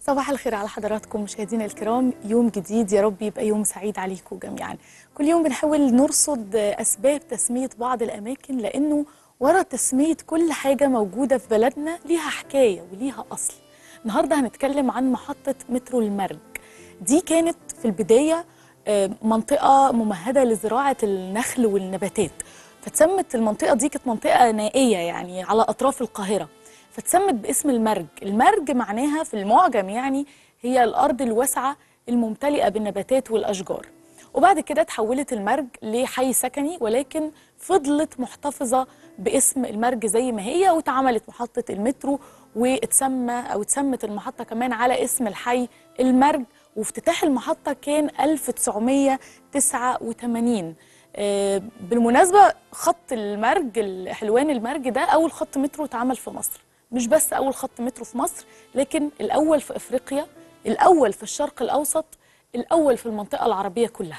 صباح الخير على حضراتكم مشاهدينا الكرام يوم جديد يا رب يبقى يوم سعيد عليكم جميعا كل يوم بنحاول نرصد أسباب تسمية بعض الأماكن لأنه ورا تسمية كل حاجة موجودة في بلدنا ليها حكاية وليها أصل النهاردة هنتكلم عن محطة مترو المرج دي كانت في البداية آه، منطقة ممهدة لزراعة النخل والنباتات فتسمت المنطقة دي كانت منطقة نائية يعني على أطراف القاهرة فتسمت باسم المرج المرج معناها في المعجم يعني هي الأرض الواسعة الممتلئة بالنباتات والأشجار وبعد كده تحولت المرج لحي سكني ولكن فضلت محتفظة باسم المرج زي ما هي واتعملت محطة المترو واتسمى أو اتسمت المحطة كمان على اسم الحي المرج وافتتاح المحطة كان 1989 آه، بالمناسبة خط المرج الحلوان المرج ده أول خط مترو اتعمل في مصر مش بس أول خط مترو في مصر لكن الأول في أفريقيا الأول في الشرق الأوسط الأول في المنطقة العربية كلها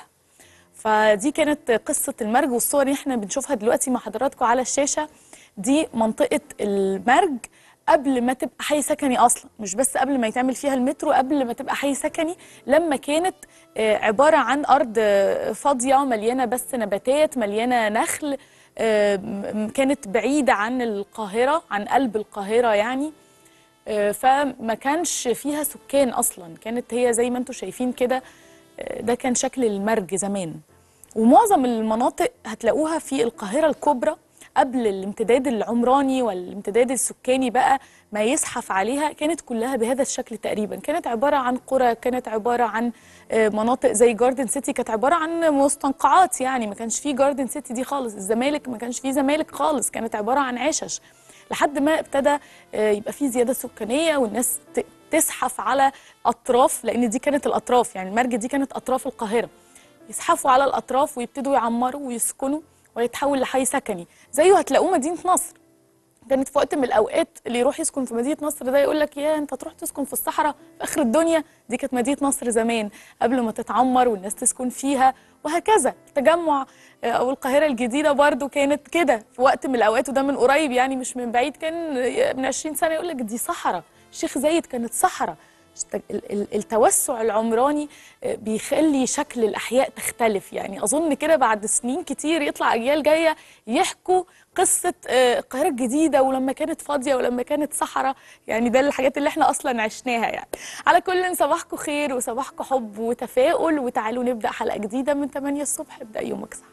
فدي كانت قصة المرج والصور اللي احنا بنشوفها دلوقتي مع حضراتكم على الشاشة دي منطقة المرج قبل ما تبقى حي سكني اصلا مش بس قبل ما يتعمل فيها المترو قبل ما تبقى حي سكني لما كانت آه، عبارة عن أرض آه، فاضية مليانة بس نباتات مليانة نخل آه، م- كانت بعيدة عن القاهرة عن قلب القاهرة يعني آه، فما كانش فيها سكان اصلا كانت هي زي ما انتم شايفين كده آه، ده كان شكل المرج زمان ومعظم المناطق هتلاقوها في القاهرة الكبرى قبل الامتداد العمراني والامتداد السكاني بقى ما يزحف عليها كانت كلها بهذا الشكل تقريبا كانت عبارة عن قرى كانت عبارة عن آه، مناطق زي جاردن سيتي كانت عبارة عن مستنقعات يعني ما كانش فيه جاردن سيتي دي خالص الزمالك ما كانش فيه زمالك خالص كانت عبارة عن عشش لحد ما ابتدى آه، يبقى فيه زيادة سكانية والناس ت- تزحف على أطراف لأن دي كانت الأطراف يعني المرج دي كانت أطراف القاهرة يزحفوا على الأطراف ويبتدوا يعمروا ويسكنوا ويتحول لحي سكني زيه هتلاقوه مدينة نصر كانت في وقت من الاوقات اللي يروح يسكن في مدينه نصر ده يقول لك يا انت تروح تسكن في الصحراء في اخر الدنيا دي كانت مدينه نصر زمان قبل ما تتعمر والناس تسكن فيها وهكذا التجمع آه، او القاهره الجديده برضو كانت كده في وقت من الاوقات وده من قريب يعني مش من بعيد كان آه، من 20 سنه يقول لك دي صحراء الشيخ زايد كانت صحراء اشت- ال- ال- التوسع العمراني آه، بيخلي شكل الأحياء تختلف يعني أظن كده بعد سنين كتير يطلع أجيال جاية يحكوا قصة آه، القاهرة الجديدة ولما كانت فاضية ولما كانت صحراء يعني ده الحاجات اللي احنا أصلا عشناها يعني على كل صباحكم خير وصباحكم حب وتفاؤل وتعالوا نبدأ حلقة جديدة من 8 الصبح ابدأ يومك صح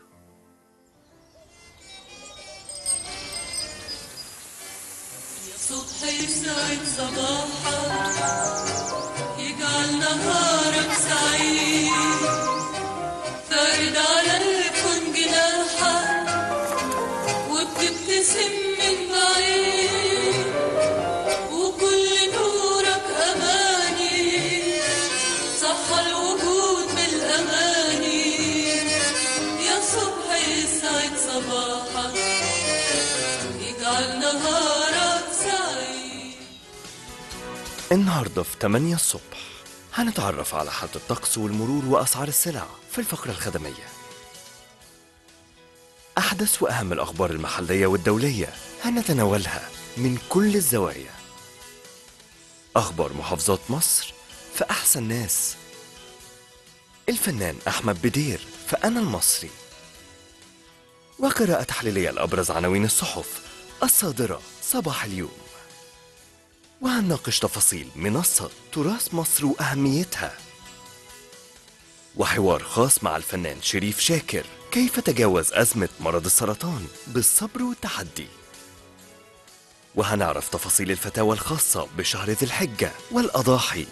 صبح يسعد صباحك يجعل نهارك سعيد فارد على الكون جناحك وبتبتسم من بعيد وكل نورك أماني صح الوجود بالأماني يا صبح يسعد صباحك يجعل نهارك سعيد النهاردة في 8 الصبح هنتعرف على حالة الطقس والمرور وأسعار السلع في الفقرة الخدمية أحدث وأهم الأخبار المحلية والدولية هنتناولها من كل الزوايا أخبار محافظات مصر في أحسن ناس الفنان أحمد بدير في أنا المصري وقراءة تحليلية لأبرز عناوين الصحف الصادرة صباح اليوم وهنناقش تفاصيل منصة تراث مصر وأهميتها وحوار خاص مع الفنان شريف شاكر كيف تجاوز أزمة مرض السرطان بالصبر والتحدي وهنعرف تفاصيل الفتاوى الخاصة بشهر ذي الحجة والأضاحي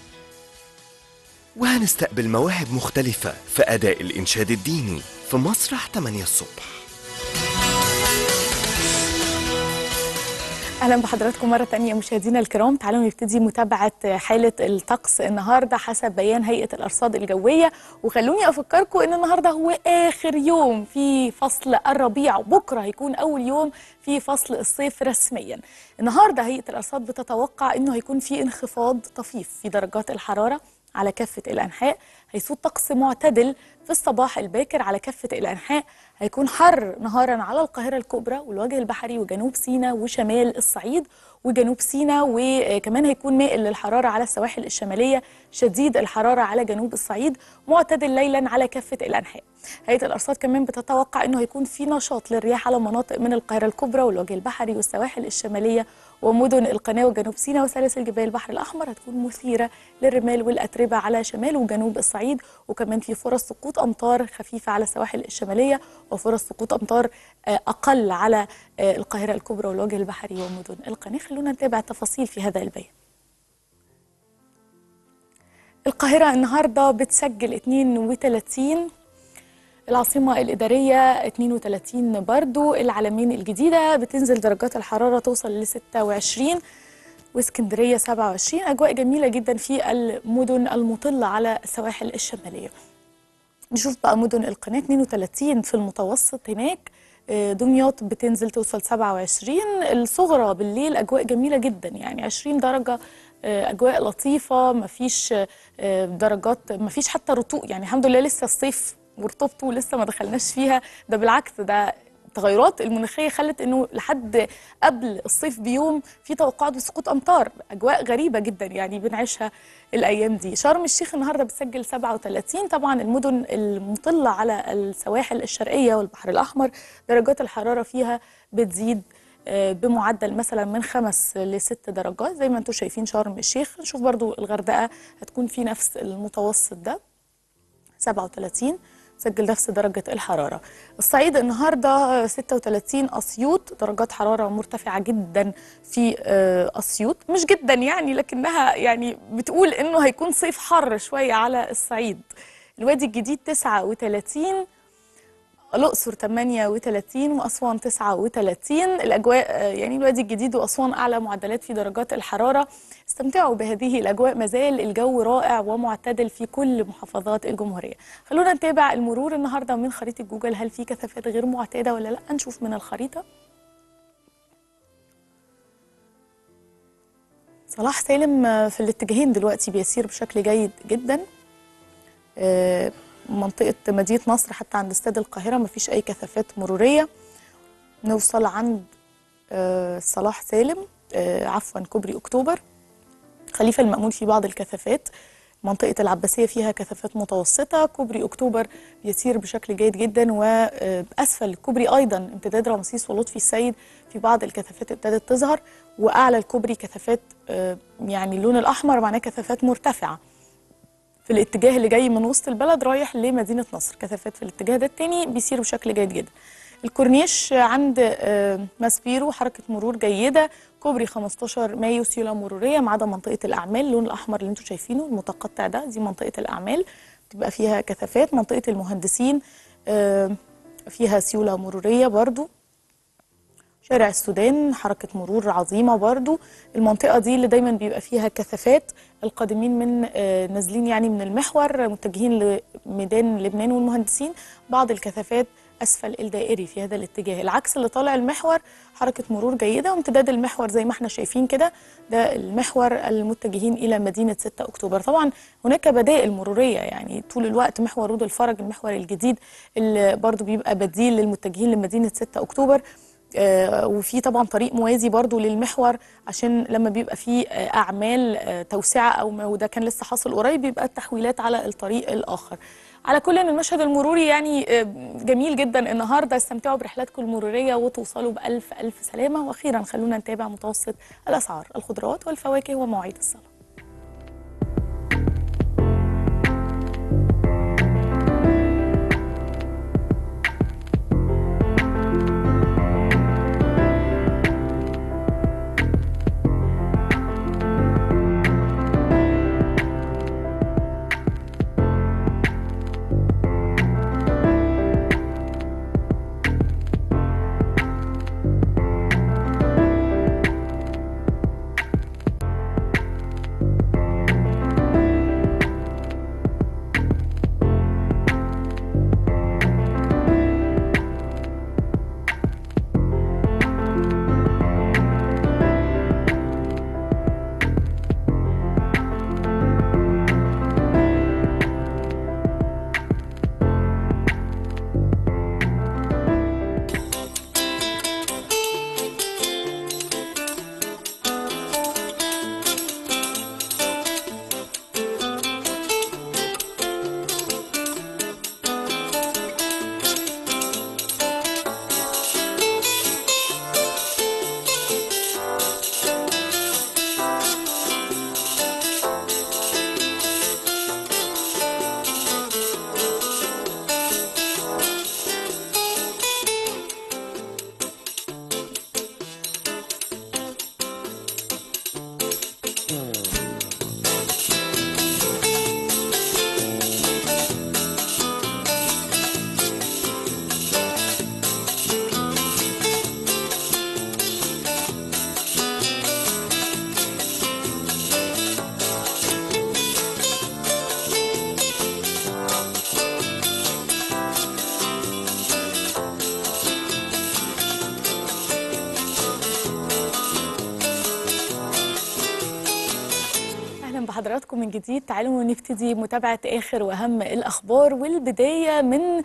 وهنستقبل مواهب مختلفة في أداء الإنشاد الديني في مسرح 8 الصبح اهلا بحضراتكم مره تانية مشاهدينا الكرام تعالوا نبتدي متابعه حاله الطقس النهارده حسب بيان هيئه الارصاد الجويه وخلوني افكركم ان النهارده هو اخر يوم في فصل الربيع وبكره هيكون اول يوم في فصل الصيف رسميا النهارده هيئه الارصاد بتتوقع انه هيكون في انخفاض طفيف في درجات الحراره على كافة الأنحاء هيسود طقس معتدل في الصباح الباكر على كافة الأنحاء هيكون حر نهارا على القاهرة الكبرى والوجه البحري وجنوب سيناء وشمال الصعيد وجنوب سيناء وكمان هيكون مائل للحرارة على السواحل الشمالية شديد الحرارة على جنوب الصعيد معتدل ليلا على كافة الأنحاء هيئة الأرصاد كمان بتتوقع أنه هيكون في نشاط للرياح على مناطق من القاهرة الكبرى والوجه البحري والسواحل الشمالية ومدن القناة وجنوب سيناء وسلاسل جبال البحر الأحمر هتكون مثيرة للرمال والأتربة على شمال وجنوب الصعيد وكمان في فرص سقوط أمطار خفيفة على السواحل الشمالية وفرص سقوط أمطار آه، أقل على آه، القاهرة الكبرى والوجه البحري ومدن القناة خلونا نتابع التفاصيل في هذا البيان القاهرة النهاردة بتسجل 32 العاصمة الإدارية 32 برضو العلمين الجديدة بتنزل درجات الحرارة توصل ل 26 واسكندرية 27 أجواء جميلة جدا في المدن المطلة على السواحل الشمالية نشوف بقى مدن القناة 32 في المتوسط هناك آه، دمياط بتنزل توصل 27 الصغرى بالليل أجواء جميلة جدا يعني 20 درجة آه، أجواء لطيفة مفيش آه، درجات مفيش حتى رطوب يعني الحمد لله لسه الصيف ورطوبته لسه ما دخلناش فيها ده بالعكس ده التغيرات المناخيه خلت انه لحد قبل الصيف بيوم في توقعات بسقوط امطار اجواء غريبه جدا يعني بنعيشها الايام دي شرم الشيخ النهارده بتسجل 37 طبعا المدن المطله على السواحل الشرقيه والبحر الاحمر درجات الحراره فيها بتزيد آه، بمعدل مثلا من خمس لست درجات زي ما انتم شايفين شرم الشيخ نشوف برضو الغردقه هتكون في نفس المتوسط ده 37 سجل نفس درجة الحرارة الصعيد النهاردة 36 أسيوط درجات حرارة مرتفعة جدا في آه، أسيوط مش جدا يعني لكنها يعني بتقول إنه هيكون صيف حر شوية على الصعيد الوادي الجديد 39 الأقصر 38 وأسوان 39 الأجواء آه، يعني الوادي الجديد وأسوان أعلى معدلات في درجات الحرارة استمتعوا بهذه الأجواء مازال الجو رائع ومعتدل في كل محافظات الجمهورية خلونا نتابع المرور النهاردة من خريطة جوجل هل في كثافات غير معتادة ولا لا نشوف من الخريطة صلاح سالم آه، في الاتجاهين دلوقتي بيسير بشكل جيد جدا آه، منطقة مدينة نصر حتى عند استاد القاهرة مفيش أي كثافات مرورية نوصل عند آه، صلاح سالم آه، عفوا كوبري أكتوبر خليفة المأمون في بعض الكثافات منطقة العباسية فيها كثافات متوسطة كوبري أكتوبر بيسير بشكل جيد جدا وأسفل الكوبري أيضا امتداد رمسيس ولطفي السيد في بعض الكثافات ابتدت تظهر وأعلى الكوبري كثافات آه، يعني اللون الأحمر معناه كثافات مرتفعة في الاتجاه اللي جاي من وسط البلد رايح لمدينة نصر كثافات في الاتجاه ده التاني بيسير بشكل جيد جدا الكورنيش عند آه، ماسبيرو حركة مرور جيدة كوبري 15 مايو سيولة مرورية ما عدا منطقة الأعمال اللون الأحمر اللي انتم شايفينه المتقطع ده دي منطقة الأعمال بتبقى فيها كثافات منطقة المهندسين آه، فيها سيولة مرورية برضو شارع السودان حركة مرور عظيمة برضو المنطقة دي اللي دايما بيبقى فيها كثافات القادمين من آه، نازلين يعني من المحور متجهين لميدان لبنان والمهندسين بعض الكثافات أسفل الدائري في هذا الاتجاه العكس اللي طالع المحور حركة مرور جيدة وامتداد المحور زي ما احنا شايفين كده ده المحور المتجهين إلى مدينة 6 أكتوبر طبعا هناك بدائل مرورية يعني طول الوقت محور رود الفرج المحور الجديد اللي برضو بيبقى بديل للمتجهين لمدينة 6 أكتوبر آه، وفي طبعا طريق موازي برضو للمحور عشان لما بيبقى في آه، اعمال آه، توسعه او ما وده كان لسه حاصل قريب بيبقى التحويلات على الطريق الاخر على كل ان المشهد المروري يعني آه، جميل جدا النهارده استمتعوا برحلاتكم المروريه وتوصلوا بالف الف سلامه واخيرا خلونا نتابع متوسط الاسعار الخضروات والفواكه ومواعيد الصلاه بحضراتكم من جديد تعالوا نبتدي متابعة آخر وأهم الأخبار والبداية من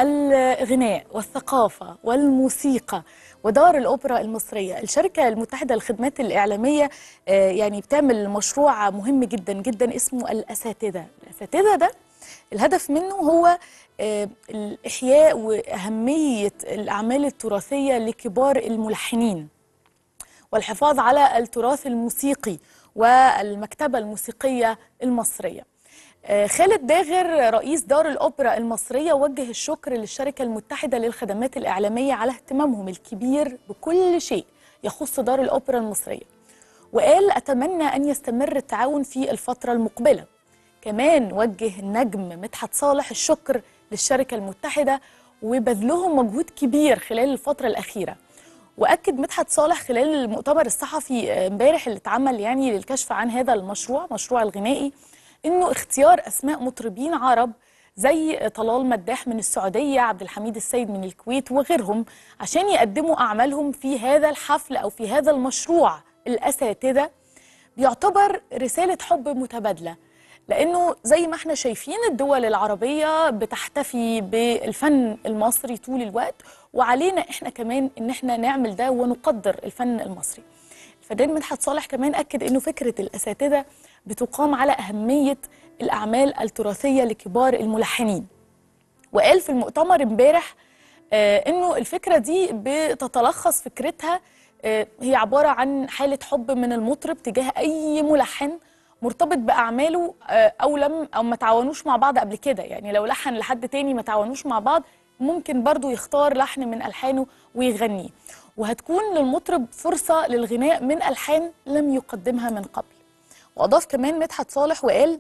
الغناء والثقافة والموسيقى ودار الأوبرا المصرية الشركة المتحدة للخدمات الإعلامية آه، يعني بتعمل مشروع مهم جدا جدا اسمه الأساتذة الأساتذة ده الهدف منه هو آه، الإحياء وأهمية الأعمال التراثية لكبار الملحنين والحفاظ على التراث الموسيقي والمكتبة الموسيقية المصرية آه، خالد داغر رئيس دار الأوبرا المصرية وجه الشكر للشركة المتحدة للخدمات الإعلامية على اهتمامهم الكبير بكل شيء يخص دار الأوبرا المصرية وقال أتمنى أن يستمر التعاون في الفترة المقبلة كمان وجه النجم مدحت صالح الشكر للشركة المتحدة وبذلهم مجهود كبير خلال الفترة الأخيرة واكد مدحت صالح خلال المؤتمر الصحفي آه، امبارح اللي اتعمل يعني للكشف عن هذا المشروع مشروع الغنائي انه اختيار اسماء مطربين عرب زي طلال مداح من السعوديه عبد الحميد السيد من الكويت وغيرهم عشان يقدموا اعمالهم في هذا الحفل او في هذا المشروع الاساتذه بيعتبر رساله حب متبادله لانه زي ما احنا شايفين الدول العربيه بتحتفي بالفن المصري طول الوقت وعلينا احنا كمان ان احنا نعمل ده ونقدر الفن المصري الفنان مدحت صالح كمان اكد انه فكره الاساتذه بتقام على اهميه الاعمال التراثيه لكبار الملحنين وقال في المؤتمر امبارح آه، انه الفكره دي بتتلخص فكرتها آه، هي عباره عن حاله حب من المطرب تجاه اي ملحن مرتبط باعماله آه، او لم او ما تعاونوش مع بعض قبل كده يعني لو لحن لحد تاني ما تعاونوش مع بعض ممكن برضو يختار لحن من الحانه ويغنيه وهتكون للمطرب فرصه للغناء من الحان لم يقدمها من قبل واضاف كمان مدحت صالح وقال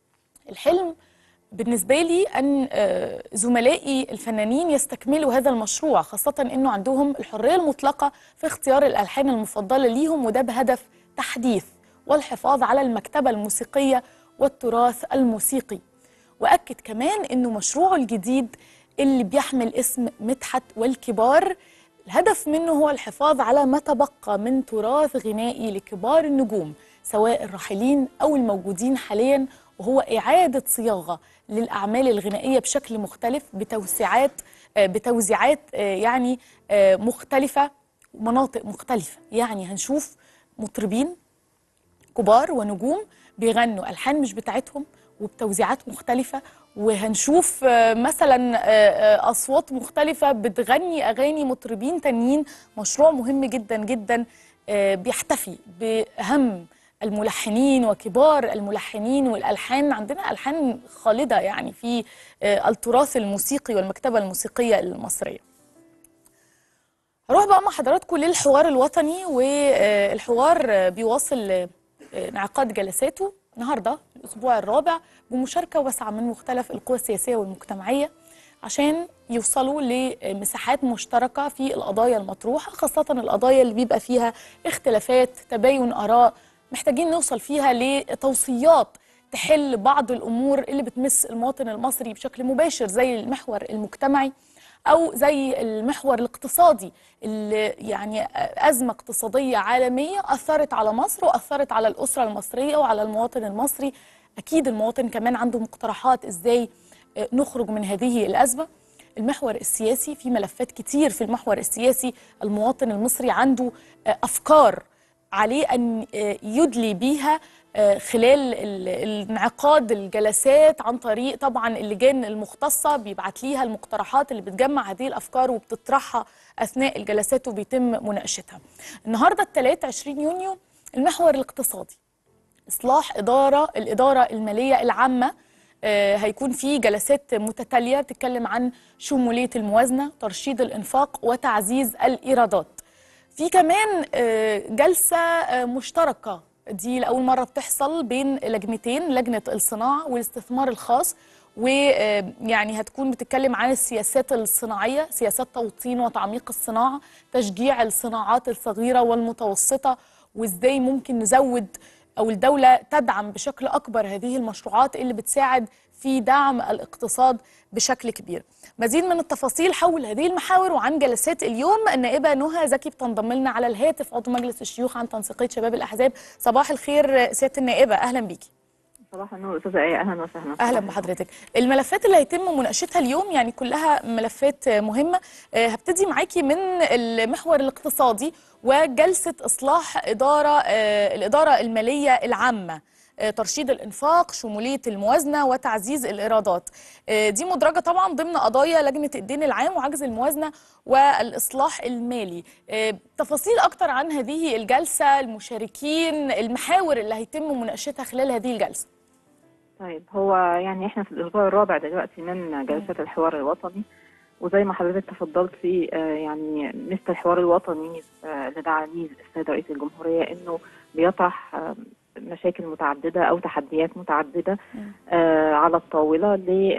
الحلم بالنسبة لي أن آه، زملائي الفنانين يستكملوا هذا المشروع خاصة أنه عندهم الحرية المطلقة في اختيار الألحان المفضلة ليهم وده بهدف تحديث والحفاظ على المكتبة الموسيقية والتراث الموسيقي وأكد كمان أنه مشروعه الجديد اللي بيحمل اسم مدحت والكبار الهدف منه هو الحفاظ على ما تبقى من تراث غنائي لكبار النجوم سواء الراحلين أو الموجودين حاليا وهو إعادة صياغة للأعمال الغنائية بشكل مختلف بتوسيعات آه، بتوزيعات آه، يعني آه، مختلفة ومناطق مختلفة يعني هنشوف مطربين كبار ونجوم بيغنوا ألحان مش بتاعتهم وبتوزيعات مختلفة وهنشوف آه، مثلا آه، آه، أصوات مختلفة بتغني أغاني مطربين تانيين مشروع مهم جدا جدا آه، بيحتفي بأهم الملحنين وكبار الملحنين والألحان عندنا ألحان خالدة يعني في آه، التراث الموسيقي والمكتبة الموسيقية المصرية هروح بقى مع حضراتكم للحوار الوطني والحوار بيواصل انعقاد جلساته النهارده الاسبوع الرابع بمشاركه واسعه من مختلف القوى السياسيه والمجتمعيه عشان يوصلوا لمساحات مشتركه في القضايا المطروحه خاصه القضايا اللي بيبقى فيها اختلافات تباين اراء محتاجين نوصل فيها لتوصيات تحل بعض الامور اللي بتمس المواطن المصري بشكل مباشر زي المحور المجتمعي او زي المحور الاقتصادي اللي يعني ازمه اقتصاديه عالميه اثرت على مصر واثرت على الاسره المصريه وعلى المواطن المصري اكيد المواطن كمان عنده مقترحات ازاي آه، نخرج من هذه الازمه المحور السياسي في ملفات كتير في المحور السياسي المواطن المصري عنده آه، افكار عليه ان آه، يدلي بيها آه، خلال ال- الانعقاد الجلسات عن طريق طبعا اللجان المختصه بيبعت ليها المقترحات اللي بتجمع هذه الافكار وبتطرحها اثناء الجلسات وبيتم مناقشتها. النهارده الثلاث 20 يونيو المحور الاقتصادي اصلاح اداره الاداره الماليه العامه آه، هيكون في جلسات متتاليه بتتكلم عن شموليه الموازنه ترشيد الانفاق وتعزيز الايرادات في كمان آه، جلسه آه، مشتركه دي لاول مره بتحصل بين لجنتين لجنه الصناعه والاستثمار الخاص ويعني هتكون بتتكلم عن السياسات الصناعيه سياسات توطين وتعميق الصناعه تشجيع الصناعات الصغيره والمتوسطه وازاي ممكن نزود او الدوله تدعم بشكل اكبر هذه المشروعات اللي بتساعد في دعم الاقتصاد بشكل كبير. مزيد من التفاصيل حول هذه المحاور وعن جلسات اليوم النائبه نهى زكي بتنضم لنا على الهاتف عضو مجلس الشيوخ عن تنسيقيه شباب الاحزاب. صباح الخير سياده النائبه اهلا بيكي. صباح النور استاذه ايه اهلا وسهلا اهلا بحضرتك الملفات اللي هيتم مناقشتها اليوم يعني كلها ملفات مهمه آه، هبتدي معاكي من المحور الاقتصادي وجلسه اصلاح اداره آه، الاداره الماليه العامه آه، ترشيد الانفاق شموليه الموازنه وتعزيز الايرادات آه، دي مدرجه طبعا ضمن قضايا لجنه الدين العام وعجز الموازنه والاصلاح المالي آه، تفاصيل اكتر عن هذه الجلسه المشاركين المحاور اللي هيتم مناقشتها خلال هذه الجلسه طيب هو يعني احنا في الاسبوع الرابع دلوقتي من جلسات الحوار الوطني وزي ما حضرتك تفضلتي آه، يعني مثل الحوار الوطني آه، اللي دعا ليه السيد رئيس الجمهوريه انه بيطرح آه، مشاكل متعدده او تحديات متعدده آه، على الطاوله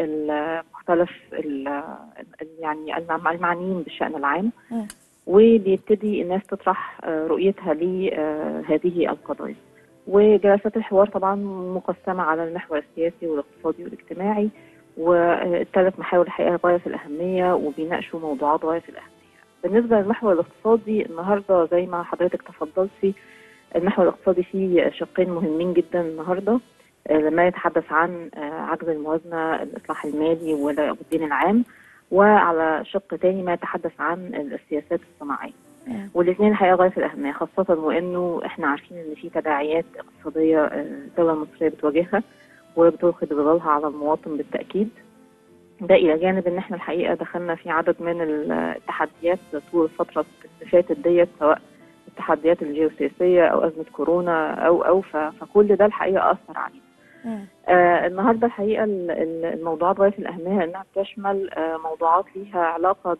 لمختلف ال- ال- يعني المع- المعنيين بالشان العام مم. وبيبتدي الناس تطرح آه، رؤيتها لهذه القضايا وجلسات الحوار طبعا مقسمة على المحور السياسي والاقتصادي والاجتماعي والثلاث محاور الحقيقة غاية في الأهمية وبيناقشوا موضوعات غاية في الأهمية بالنسبة للمحور الاقتصادي النهاردة زي ما حضرتك تفضلتي المحور الاقتصادي فيه شقين مهمين جدا النهاردة آه، لما يتحدث عن آه، عجز الموازنة الإصلاح المالي والدين العام وعلى شق تاني ما يتحدث عن السياسات الصناعية مم. والاثنين الحقيقه غايه في الاهميه خاصه وانه احنا عارفين ان في تداعيات اقتصاديه آه، الدوله المصريه بتواجهها وبتلقي بظلالها على المواطن بالتاكيد ده الى جانب ان احنا الحقيقه دخلنا في عدد من التحديات طول الفتره اللي فاتت ديت سواء التحديات الجيوسياسيه او ازمه كورونا او او ف- فكل ده الحقيقه اثر علينا مم. آه النهارده الحقيقه ال- ال- الموضوعات غايه في الاهميه انها بتشمل آه موضوعات ليها علاقه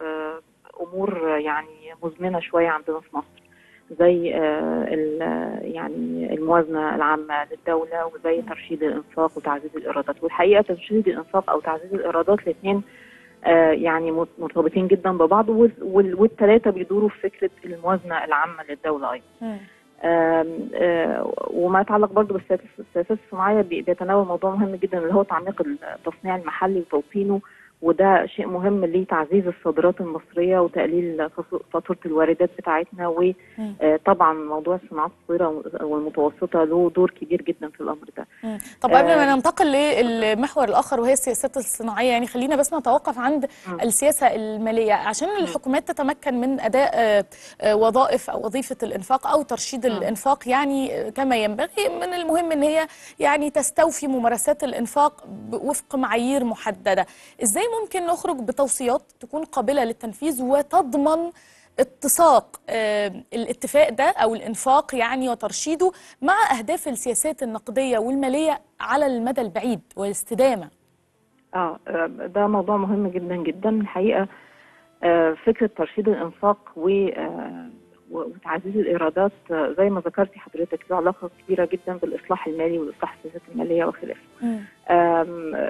بامور يعني مزمنه شويه عندنا في مصر زي آه ال- يعني الموازنه العامه للدوله وزي ترشيد الانفاق وتعزيز الايرادات والحقيقه ترشيد الانفاق او تعزيز الايرادات الاثنين آه يعني مت- مرتبطين جدا ببعض والثلاثه بيدوروا في فكره الموازنه العامه للدوله ايضا مم. آم، آه، وما يتعلق برضه بالسياسات السياسات الصناعيه بي- بيتناول موضوع مهم جدا اللي هو تعميق التصنيع المحلي وتوطينه وده شيء مهم لتعزيز الصادرات المصريه وتقليل فصو- فاتوره الواردات بتاعتنا مم. وطبعا موضوع الصناعات الصغيره والمتوسطه له دور كبير جدا في الامر ده. مم. طب قبل ما آه. ننتقل للمحور الاخر وهي السياسات الصناعيه يعني خلينا بس نتوقف عند مم. السياسه الماليه عشان الحكومات تتمكن من اداء آه، آه، وظائف او وظيفه الانفاق او ترشيد مم. الانفاق يعني آه، كما ينبغي من المهم ان هي يعني تستوفي ممارسات الانفاق ب- وفق معايير محدده ازاي ممكن نخرج بتوصيات تكون قابله للتنفيذ وتضمن اتساق آه، الاتفاق ده او الانفاق يعني وترشيده مع اهداف السياسات النقديه والماليه على المدى البعيد والاستدامه اه آه، ده موضوع مهم جدا جدا الحقيقه آه، فكره ترشيد الانفاق و آه، و- وتعزيز الايرادات آه، زي ما ذكرتي حضرتك له علاقه كبيره جدا بالاصلاح المالي والاصلاح السياسات الماليه وخلافه. آم، آه،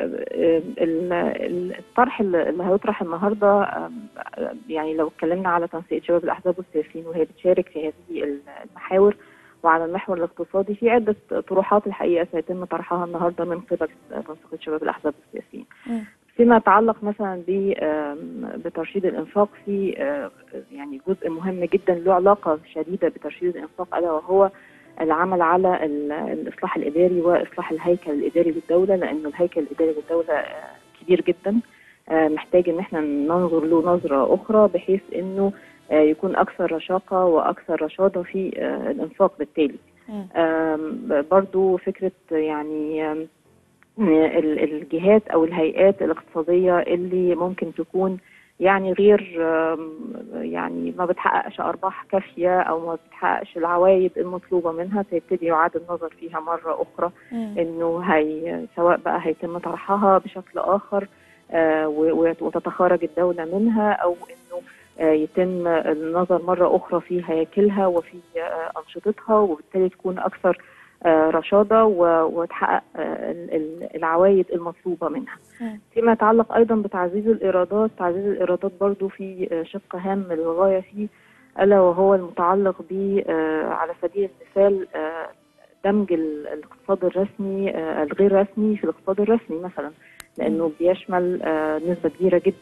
ال- ال- الطرح اللي اللي هيطرح النهارده آم، آه، يعني لو اتكلمنا على تنسيق شباب الاحزاب والسياسيين وهي بتشارك في هذه المحاور وعلى المحور الاقتصادي في عده طروحات الحقيقه سيتم طرحها النهارده من قبل تنسيق شباب الاحزاب والسياسيين. مم. فيما يتعلق مثلا ب- آم، بترشيد الانفاق في آه، يعني جزء مهم جدا له علاقه شديده بترشيد الانفاق الا وهو العمل على ال- الاصلاح الاداري واصلاح الهيكل الاداري للدوله لانه الهيكل الاداري للدوله آه، كبير جدا آه، محتاج ان احنا ننظر له نظره اخرى بحيث انه آه، يكون اكثر رشاقه واكثر رشاده في آه، الانفاق بالتالي. مم. آم، برضو فكرة يعني آم، ال- الجهات أو الهيئات الاقتصادية اللي ممكن تكون يعني غير آم، يعني ما بتحققش أرباح كافية أو ما بتحققش العوائد المطلوبة منها سيبتدي يعاد النظر فيها مرة أخرى مم. انه هي سواء بقى هيتم طرحها بشكل اخر آه، و- و- وتتخارج الدوله منها او انه آه، يتم النظر مره اخرى في هياكلها وفي آه، انشطتها وبالتالي تكون اكثر آه، رشاده و- وتحقق آه، ال- ال- العوائد المطلوبه منها. مم. فيما يتعلق ايضا بتعزيز الايرادات، تعزيز الايرادات برضو في آه، شق هام للغايه فيه الا وهو المتعلق ب آه، على سبيل المثال آه، دمج ال- الاقتصاد الرسمي آه، الغير رسمي في الاقتصاد الرسمي مثلا لانه بيشمل آه، نسبه كبيره جدا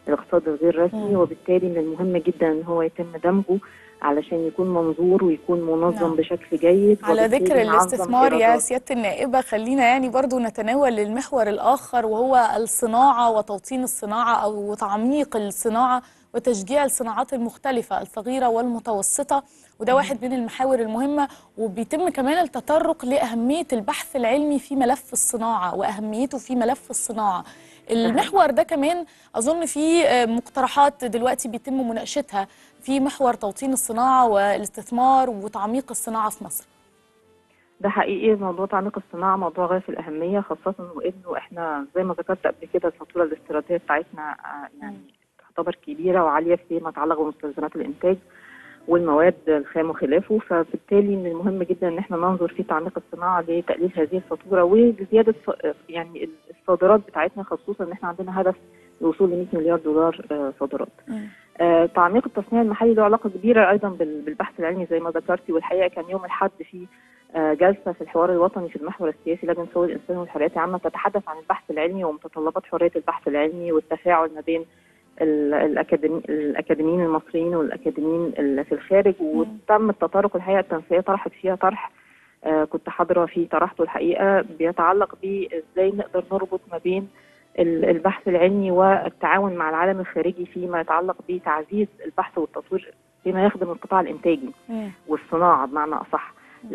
الاقتصاد الغير رسمي مم. وبالتالي من المهم جدا ان هو يتم دمجه علشان يكون منظور ويكون منظم نعم. بشكل جيد على وبالتالي ذكر نعظم الاستثمار يا إيرادات. سيادة النائبة خلينا يعني برضو نتناول المحور الآخر وهو الصناعة وتوطين الصناعة أو تعميق الصناعة وتشجيع الصناعات المختلفة الصغيرة والمتوسطة وده واحد من المحاور المهمة وبيتم كمان التطرق لأهمية البحث العلمي في ملف الصناعة وأهميته في ملف الصناعة المحور ده كمان أظن في آه، مقترحات دلوقتي بيتم مناقشتها في محور توطين الصناعة والاستثمار وتعميق الصناعة في مصر ده حقيقي موضوع تعميق الصناعة موضوع غاية في الأهمية خاصة وإنه إحنا زي ما ذكرت قبل كده الفاتورة الاستيرادية بتاعتنا آه، يعني تعتبر كبيرة وعالية فيما يتعلق بمستلزمات الإنتاج والمواد الخام وخلافه فبالتالي من المهم جدا ان احنا ننظر في تعميق الصناعه لتقليل هذه الفاتوره ولزياده ف- يعني الصادرات بتاعتنا خصوصا ان احنا عندنا هدف الوصول ل 100 مليار دولار آه، صادرات. مم. آه، تعميق التصنيع المحلي له علاقه كبيره ايضا بال- بالبحث العلمي زي ما ذكرتي والحقيقه كان يوم الاحد في آه، جلسه في الحوار الوطني في المحور السياسي لجنه حقوق الانسان والحريات العامه تتحدث عن البحث العلمي ومتطلبات حريه البحث العلمي والتفاعل ما بين ال- الأكاديمي الأكاديميين المصريين والأكاديميين اللي في الخارج وتم التطرق الحقيقة التنسيقية طرحت فيها طرح آه، كنت حاضرة فيه طرحته الحقيقة بيتعلق بإزاي نقدر نربط ما بين ال- البحث العلمي والتعاون مع العالم الخارجي فيما يتعلق بتعزيز البحث والتطوير فيما يخدم القطاع الإنتاجي مم. والصناعة بمعنى أصح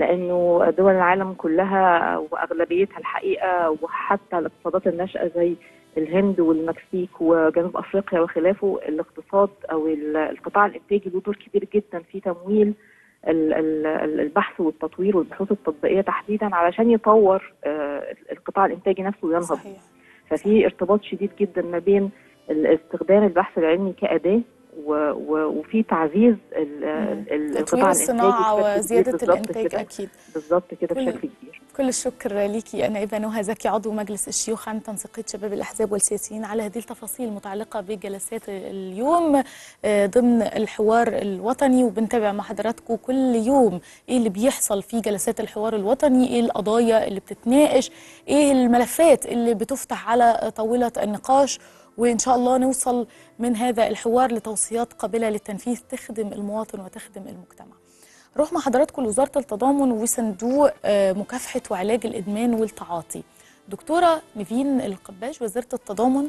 لأنه دول العالم كلها وأغلبيتها الحقيقة وحتى الاقتصادات الناشئة زي الهند والمكسيك وجنوب أفريقيا وخلافه الاقتصاد أو ال- القطاع الإنتاجي له دور كبير جدا في تمويل ال- ال- ال- البحث والتطوير والبحوث التطبيقية تحديدا علشان يطور آه، القطاع الإنتاجي نفسه وينهض صحيح ففي ارتباط شديد جدا ما بين ال- استخدام البحث العلمي كأداة و- و- وفي تعزيز ال- ال- تطوير القطاع الصناعة الإنتاجي بشكل كبير وزيادة بالظبط الإنتاج كده. أكيد بالظبط كده كل- بشكل كبير كل الشكر ليكي نائبة نهى زكي عضو مجلس الشيوخ عن تنسيقية شباب الأحزاب والسياسيين على هذه التفاصيل المتعلقة بجلسات اليوم آه، ضمن الحوار الوطني وبنتابع مع حضراتكم كل يوم إيه اللي بيحصل في جلسات الحوار الوطني إيه القضايا اللي بتتناقش إيه الملفات اللي بتفتح على طاولة النقاش وإن شاء الله نوصل من هذا الحوار لتوصيات قابلة للتنفيذ تخدم المواطن وتخدم المجتمع روح مع حضراتكم لوزارة التضامن وصندوق آه، مكافحة وعلاج الإدمان والتعاطي دكتورة نيفين القباش وزيرة التضامن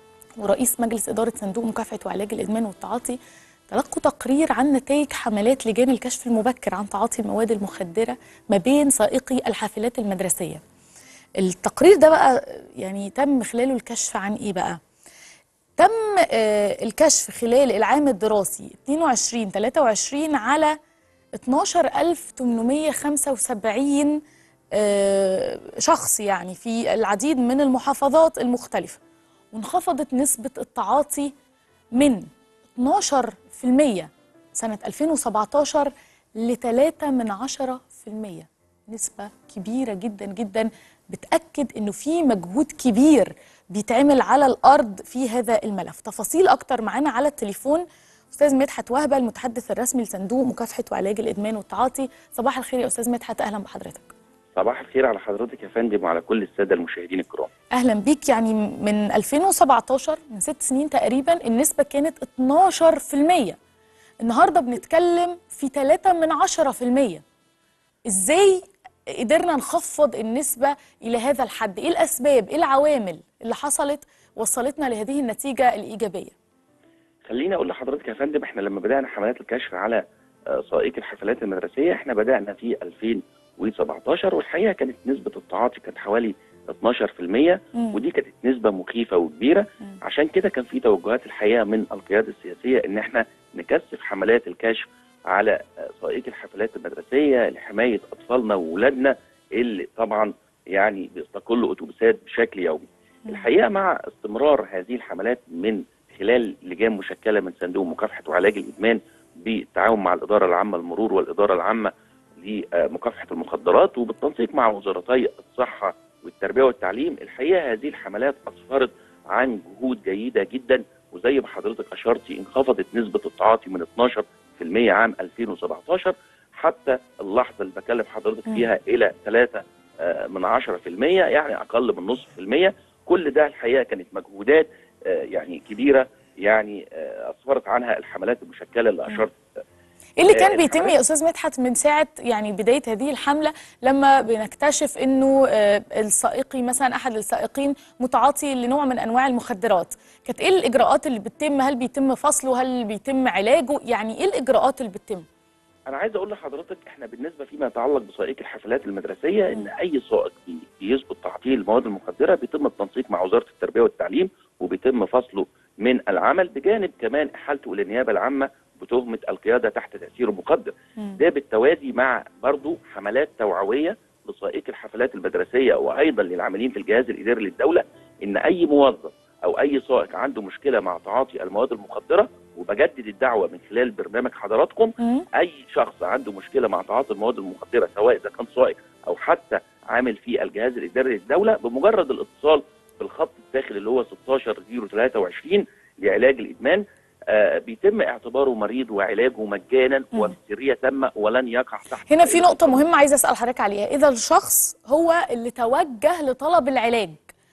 ورئيس مجلس إدارة صندوق مكافحة وعلاج الإدمان والتعاطي تلقوا تقرير عن نتائج حملات لجان الكشف المبكر عن تعاطي المواد المخدرة ما بين سائقي الحافلات المدرسية التقرير ده بقى يعني تم خلاله الكشف عن إيه بقى؟ تم آه، الكشف خلال العام الدراسي 22 23 على 12875 آه، شخص يعني في العديد من المحافظات المختلفة وانخفضت نسبة التعاطي من 12% سنة 2017 ل 3 من 10% نسبة كبيرة جدا جدا بتأكد انه في مجهود كبير بيتعمل على الارض في هذا الملف تفاصيل اكتر معانا على التليفون استاذ مدحت وهبه المتحدث الرسمي لصندوق مكافحه وعلاج الادمان والتعاطي صباح الخير يا استاذ مدحت اهلا بحضرتك صباح الخير على حضرتك يا فندم وعلى كل الساده المشاهدين الكرام اهلا بيك يعني من 2017 من ست سنين تقريبا النسبه كانت 12% النهارده بنتكلم في 3 من 10% ازاي قدرنا نخفض النسبه الى هذا الحد ايه الاسباب ايه العوامل اللي حصلت وصلتنا لهذه النتيجه الايجابيه خليني اقول لحضرتك يا فندم احنا لما بدانا حملات الكشف على آه، سائقي الحفلات المدرسيه احنا بدانا في 2017 والحقيقه كانت نسبه التعاطي كانت حوالي 12% مم. ودي كانت نسبه مخيفه وكبيره مم. عشان كده كان في توجهات الحقيقه من القياده السياسيه ان احنا نكثف حملات الكشف على آه، سائقي الحفلات المدرسيه لحمايه اطفالنا واولادنا اللي طبعا يعني بيستقلوا اتوبيسات بشكل يومي. مم. الحقيقه مع استمرار هذه الحملات من خلال لجان مشكله من صندوق مكافحه وعلاج الادمان بالتعاون مع الاداره العامه للمرور والاداره العامه لمكافحه المخدرات وبالتنسيق مع وزارتي الصحه والتربيه والتعليم الحقيقه هذه الحملات اسفرت عن جهود جيده جدا وزي ما حضرتك اشرتي انخفضت نسبه التعاطي من 12% عام 2017 حتى اللحظه اللي بكلم حضرتك مم. فيها الى 3 آه، من 10% يعني اقل من نصف في المية كل ده الحقيقه كانت مجهودات آه، يعني كبيره يعني آه، اسفرت عنها الحملات المشكله اللي اشرت ايه اللي آه، كان بيتم الحملات- يا استاذ مدحت من ساعه يعني بدايه هذه الحمله لما بنكتشف انه آه، السائقي مثلا احد السائقين متعاطي لنوع من انواع المخدرات كانت ايه الاجراءات اللي بتتم هل بيتم فصله هل بيتم علاجه يعني ايه الاجراءات اللي بتتم انا عايز اقول لحضرتك احنا بالنسبه فيما يتعلق بسائق الحفلات المدرسيه ان اي سائق بي- بيثبت تعطيل المواد المخدره بيتم التنسيق مع وزاره التربيه والتعليم وبيتم فصله من العمل بجانب كمان احالته الى النيابه العامه بتهمه القياده تحت تاثير مخدر ده بالتوازي مع برضه حملات توعويه لسائق الحفلات المدرسيه وايضا للعاملين في الجهاز الاداري للدوله ان اي موظف او اي سائق عنده مشكله مع تعاطي المواد المخدره وبجدد الدعوه من خلال برنامج حضراتكم مم. اي شخص عنده مشكله مع تعاطي المواد المخدره سواء اذا كان سائق او حتى عامل في الجهاز الاداري للدوله بمجرد الاتصال بالخط الداخلي اللي هو 16023 لعلاج الادمان آه بيتم اعتباره مريض وعلاجه مجانا مم. وبسريه تامه ولن يقع تحت هنا في نقطة مهمة عايزة أسأل حضرتك عليها إذا الشخص هو اللي توجه لطلب العلاج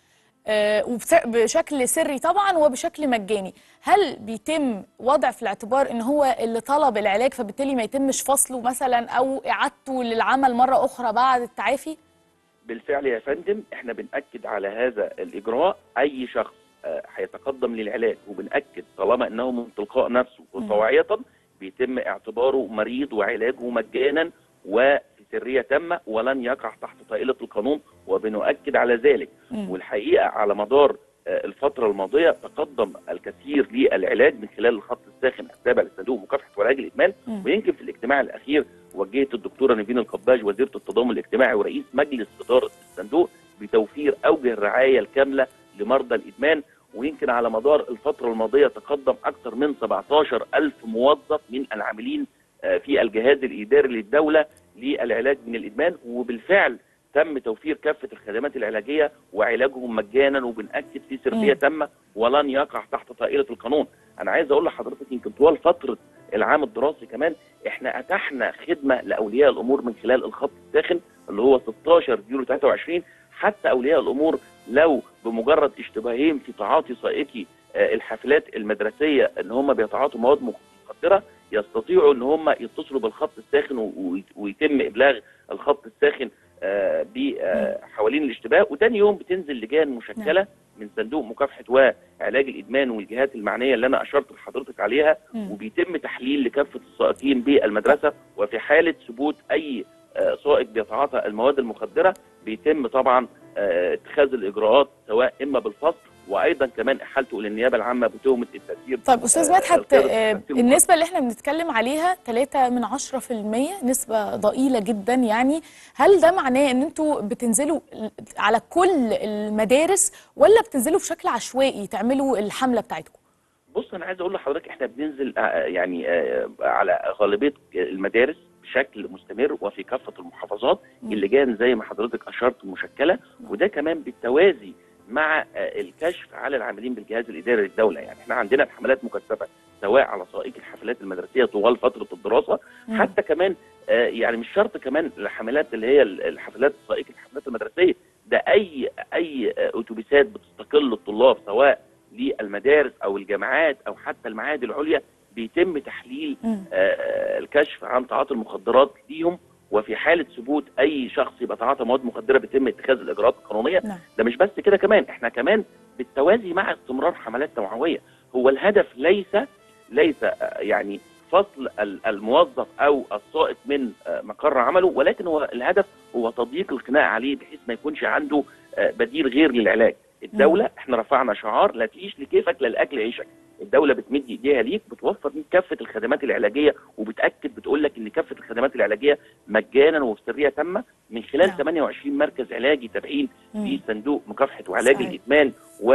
آه، وبس- بشكل سري طبعا وبشكل مجاني هل بيتم وضع في الاعتبار ان هو اللي طلب العلاج فبالتالي ما يتمش فصله مثلا او اعادته للعمل مرة اخرى بعد التعافي بالفعل يا فندم احنا بنأكد على هذا الإجراء أي شخص آه، هيتقدم للعلاج وبنأكد طالما أنه من تلقاء نفسه وطواعية بيتم اعتباره مريض وعلاجه مجانا وفي سرية تامة ولن يقع تحت طائلة القانون وبنؤكد على ذلك مم. والحقيقة على مدار آه، الفترة الماضية تقدم الكثير للعلاج من خلال الخط الساخن التابع لصندوق مكافحة وعلاج الإدمان مم. ويمكن في الاجتماع الأخير وجهت الدكتورة نيفين القباج وزيرة التضامن الاجتماعي ورئيس مجلس إدارة الصندوق بتوفير أوجه الرعاية الكاملة لمرضى الإدمان ويمكن على مدار الفترة الماضية تقدم أكثر من 17 ألف موظف من العاملين آه، في الجهاز الإداري للدولة للعلاج من الإدمان وبالفعل تم توفير كافة الخدمات العلاجية وعلاجهم مجانا وبنأكد في سرية مم. تامة ولن يقع تحت طائلة القانون أنا عايز أقول لحضرتك يمكن طوال فترة العام الدراسي كمان احنا اتحنا خدمه لاولياء الامور من خلال الخط الساخن اللي هو 16 يورو 23 حتى اولياء الامور لو بمجرد اشتباههم في تعاطي سائقي آه، الحافلات المدرسيه ان هم بيتعاطوا مواد مخدره يستطيعوا ان هم يتصلوا بالخط الساخن و- و- ويتم ابلاغ الخط الساخن آه، ب آه، حوالين الاشتباه وتاني يوم بتنزل لجان مشكله من صندوق مكافحه وعلاج الادمان والجهات المعنيه اللي انا اشرت لحضرتك عليها مم. وبيتم تحليل لكافه السائقين بالمدرسه وفي حاله ثبوت اي آه، سائق بيتعاطى المواد المخدره بيتم طبعا آه، اتخاذ الاجراءات سواء اما بالفصل وايضا كمان احالته للنيابه العامه بتهمه التسيير طيب استاذ آه، مدحت القيادة آه، التسيير النسبة اللي احنا بنتكلم عليها 3 من 10% نسبة ضئيلة جدا يعني هل ده معناه ان انتوا بتنزلوا على كل المدارس ولا بتنزلوا بشكل عشوائي تعملوا الحملة بتاعتكم؟ بص انا عايز اقول لحضرتك احنا بننزل آه، يعني آه، على غالبيه المدارس بشكل مستمر وفي كافه المحافظات مم. اللجان زي ما حضرتك اشرت مشكله وده كمان بالتوازي مع آه، الكشف على العاملين بالجهاز الاداري للدوله يعني احنا عندنا الحملات مكثفه سواء على سائق الحفلات المدرسيه طوال فتره الدراسه مم. حتى كمان آه، يعني مش شرط كمان الحملات اللي هي الحفلات سائق الحفلات المدرسيه ده اي اي آه، اتوبيسات بتستقل الطلاب سواء للمدارس او الجامعات او حتى المعاهد العليا بيتم تحليل مم. آه، الكشف عن تعاطي المخدرات ليهم وفي حاله ثبوت اي شخص يبقى تعاطى مواد مخدره بيتم اتخاذ الاجراءات القانونيه نعم. ده مش بس كده كمان احنا كمان بالتوازي مع استمرار حملات توعويه هو الهدف ليس ليس آه، يعني فصل ال- الموظف او السائق من آه، مقر عمله ولكن هو الهدف هو تضييق القناع عليه بحيث ما يكونش عنده آه، بديل غير للعلاج الدوله احنا رفعنا شعار لا تعيش لكيفك لا لاكل عيشك الدوله بتمد ايديها ليك بتوفر ليك كافه الخدمات العلاجيه وبتاكد بتقول لك ان كافه الخدمات العلاجيه مجانا وبسريه تامه من خلال نعم. 28 مركز علاجي تابعين في مم. صندوق مكافحه وعلاج صحيح. الادمان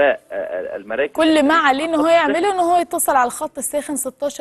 والمراكز كل ما عليه ان هو الخط يعمله ان هو يتصل على الخط الساخن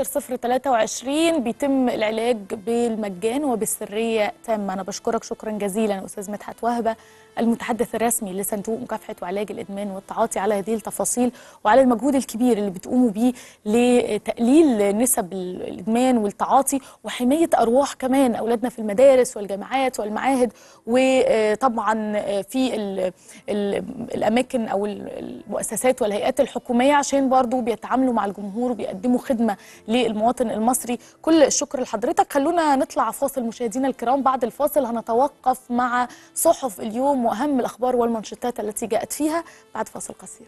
16023 بيتم العلاج بالمجان وبالسريه تامه انا بشكرك شكرا جزيلا استاذ مدحت وهبه المتحدث الرسمي لصندوق مكافحه وعلاج الادمان والتعاطي على هذه التفاصيل وعلى المجهود الكبير اللي بتقوموا بيه لتقليل نسب الادمان والتعاطي وحمايه ارواح كمان اولادنا في المدارس والجامعات والمعاهد وطبعا في ال ال الاماكن او ال- المؤسسات والهيئات الحكوميه عشان برضو بيتعاملوا مع الجمهور وبيقدموا خدمه للمواطن المصري كل الشكر لحضرتك خلونا نطلع فاصل مشاهدينا الكرام بعد الفاصل هنتوقف مع صحف اليوم واهم الاخبار والمنشطات التي جاءت فيها بعد فاصل قصير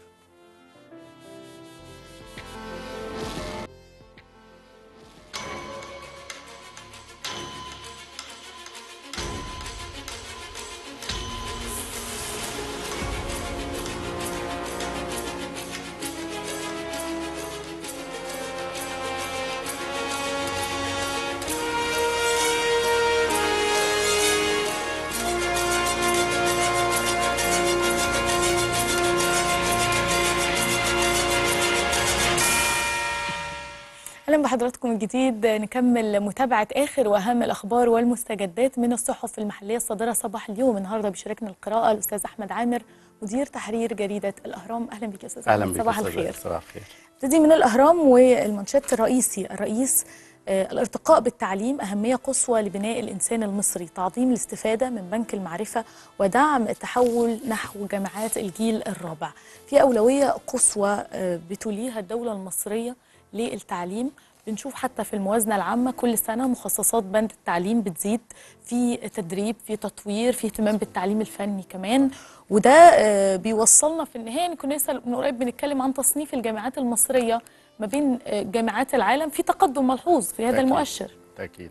اهلا بحضراتكم من جديد نكمل متابعه اخر واهم الاخبار والمستجدات من الصحف المحليه الصادره صباح اليوم النهارده بيشاركنا القراءه الاستاذ احمد عامر مدير تحرير جريده الاهرام اهلا بك يا استاذ اهلا أحمد. بك صباح أستاذة. الخير صباح الخير نبتدي من الاهرام والمنشط الرئيسي الرئيس آه، الارتقاء بالتعليم أهمية قصوى لبناء الإنسان المصري تعظيم الاستفادة من بنك المعرفة ودعم التحول نحو جامعات الجيل الرابع في أولوية قصوى آه، بتوليها الدولة المصرية للتعليم بنشوف حتى في الموازنة العامة كل سنة مخصصات بند التعليم بتزيد في تدريب في تطوير في اهتمام بالتعليم الفني كمان وده آه، بيوصلنا في النهاية يعني كنا لسه من قريب بنتكلم عن تصنيف الجامعات المصرية ما بين آه، جامعات العالم في تقدم ملحوظ في هذا تأكيد. المؤشر تأكيد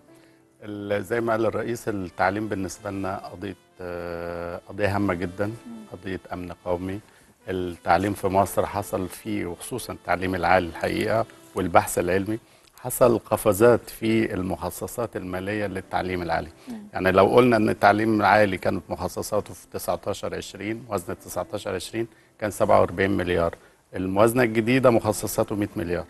ال- زي ما قال الرئيس التعليم بالنسبة لنا قضية آه، قضية هامة جدا قضية أمن قومي التعليم في مصر حصل فيه وخصوصا التعليم العالي الحقيقة والبحث العلمي حصل قفزات في المخصصات المالية للتعليم العالي يعني لو قلنا أن التعليم العالي كانت مخصصاته في 19 20 وزن 19 20 كان 47 مليار الموازنة الجديدة مخصصاته 100 مليار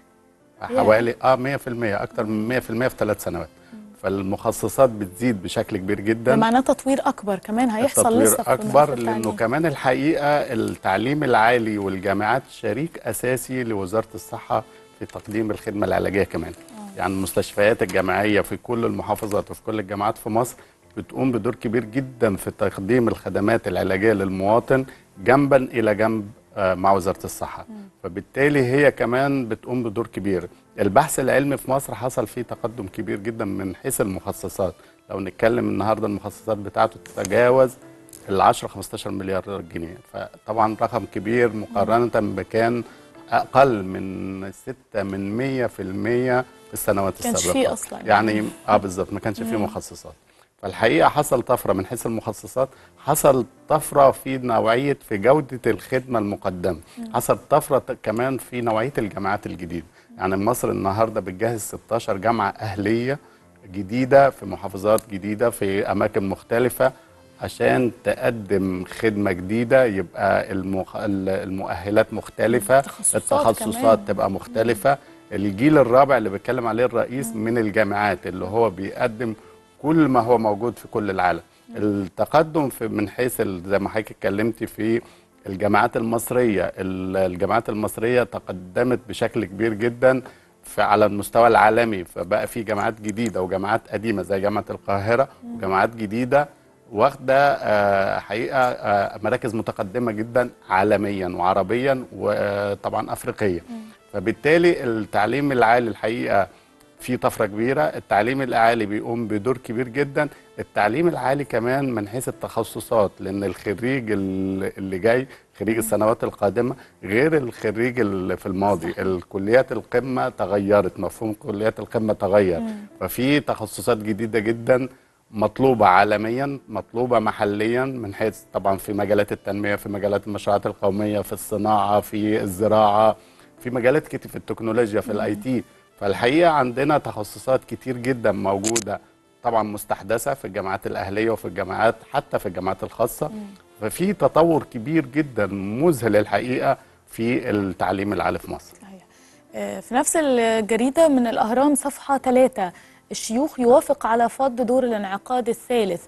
حوالي اه 100% اكتر من 100% في ثلاث سنوات فالمخصصات بتزيد بشكل كبير ده جدا معناه تطوير أكبر كمان هيحصل التطوير لسه في اكبر ملف لانه التعليم. كمان الحقيقه التعليم العالي والجامعات شريك اساسي لوزاره الصحه في تقديم الخدمه العلاجيه كمان يعني المستشفيات الجامعيه في كل المحافظات وفي كل الجامعات في مصر بتقوم بدور كبير جدا في تقديم الخدمات العلاجيه للمواطن جنبا الى جنب آه، مع وزاره الصحه فبالتالي هي كمان بتقوم بدور كبير البحث العلمي في مصر حصل فيه تقدم كبير جدا من حيث المخصصات لو نتكلم النهارده المخصصات بتاعته تتجاوز ال 10 15 مليار جنيه فطبعا رقم كبير مقارنه بكان اقل من 6 من 100% في السنوات كانش السابقه فيه أصلاً. يعني اه بالظبط ما كانش فيه مخصصات فالحقيقه حصل طفره من حيث المخصصات حصل طفره في نوعيه في جوده الخدمه المقدمه حصل طفره ت- كمان في نوعيه الجامعات الجديده يعني مصر النهارده بتجهز 16 جامعه اهليه جديده في محافظات جديده في اماكن مختلفه عشان تقدم خدمه جديده يبقى المخ... ال- المؤهلات مختلفه التخصصات التخصصات كمان. تبقى مختلفه الجيل الرابع اللي بيتكلم عليه الرئيس من الجامعات اللي هو بيقدم كل ما هو موجود في كل العالم التقدم في من حيث ال- زي ما حضرتك اتكلمتي في الجامعات المصريه ال- الجامعات المصريه تقدمت بشكل كبير جدا في على المستوى العالمي فبقى في جامعات جديده وجامعات قديمه زي جامعه القاهره وجامعات جديده واخده آه، حقيقه آه، مراكز متقدمه جدا عالميا وعربيا وطبعا افريقيا فبالتالي التعليم العالي الحقيقه في طفره كبيره التعليم العالي بيقوم بدور كبير جدا التعليم العالي كمان من حيث التخصصات لان الخريج ال- اللي جاي خريج السنوات القادمه غير الخريج اللي في الماضي الكليات القمه تغيرت مفهوم كليات القمه تغير ففي تخصصات جديده جدا مطلوبة عالميا مطلوبة محليا من حيث طبعا في مجالات التنمية في مجالات المشروعات القومية في الصناعة في الزراعة في مجالات كتير في التكنولوجيا في الاي تي فالحقيقة عندنا تخصصات كتير جدا موجودة طبعا مستحدثة في الجامعات الأهلية وفي الجامعات حتى في الجامعات الخاصة ففي تطور كبير جدا مذهل الحقيقة في التعليم العالي في مصر صحيح. آه، في نفس الجريدة من الأهرام صفحة ثلاثة الشيوخ يوافق على فض دور الانعقاد الثالث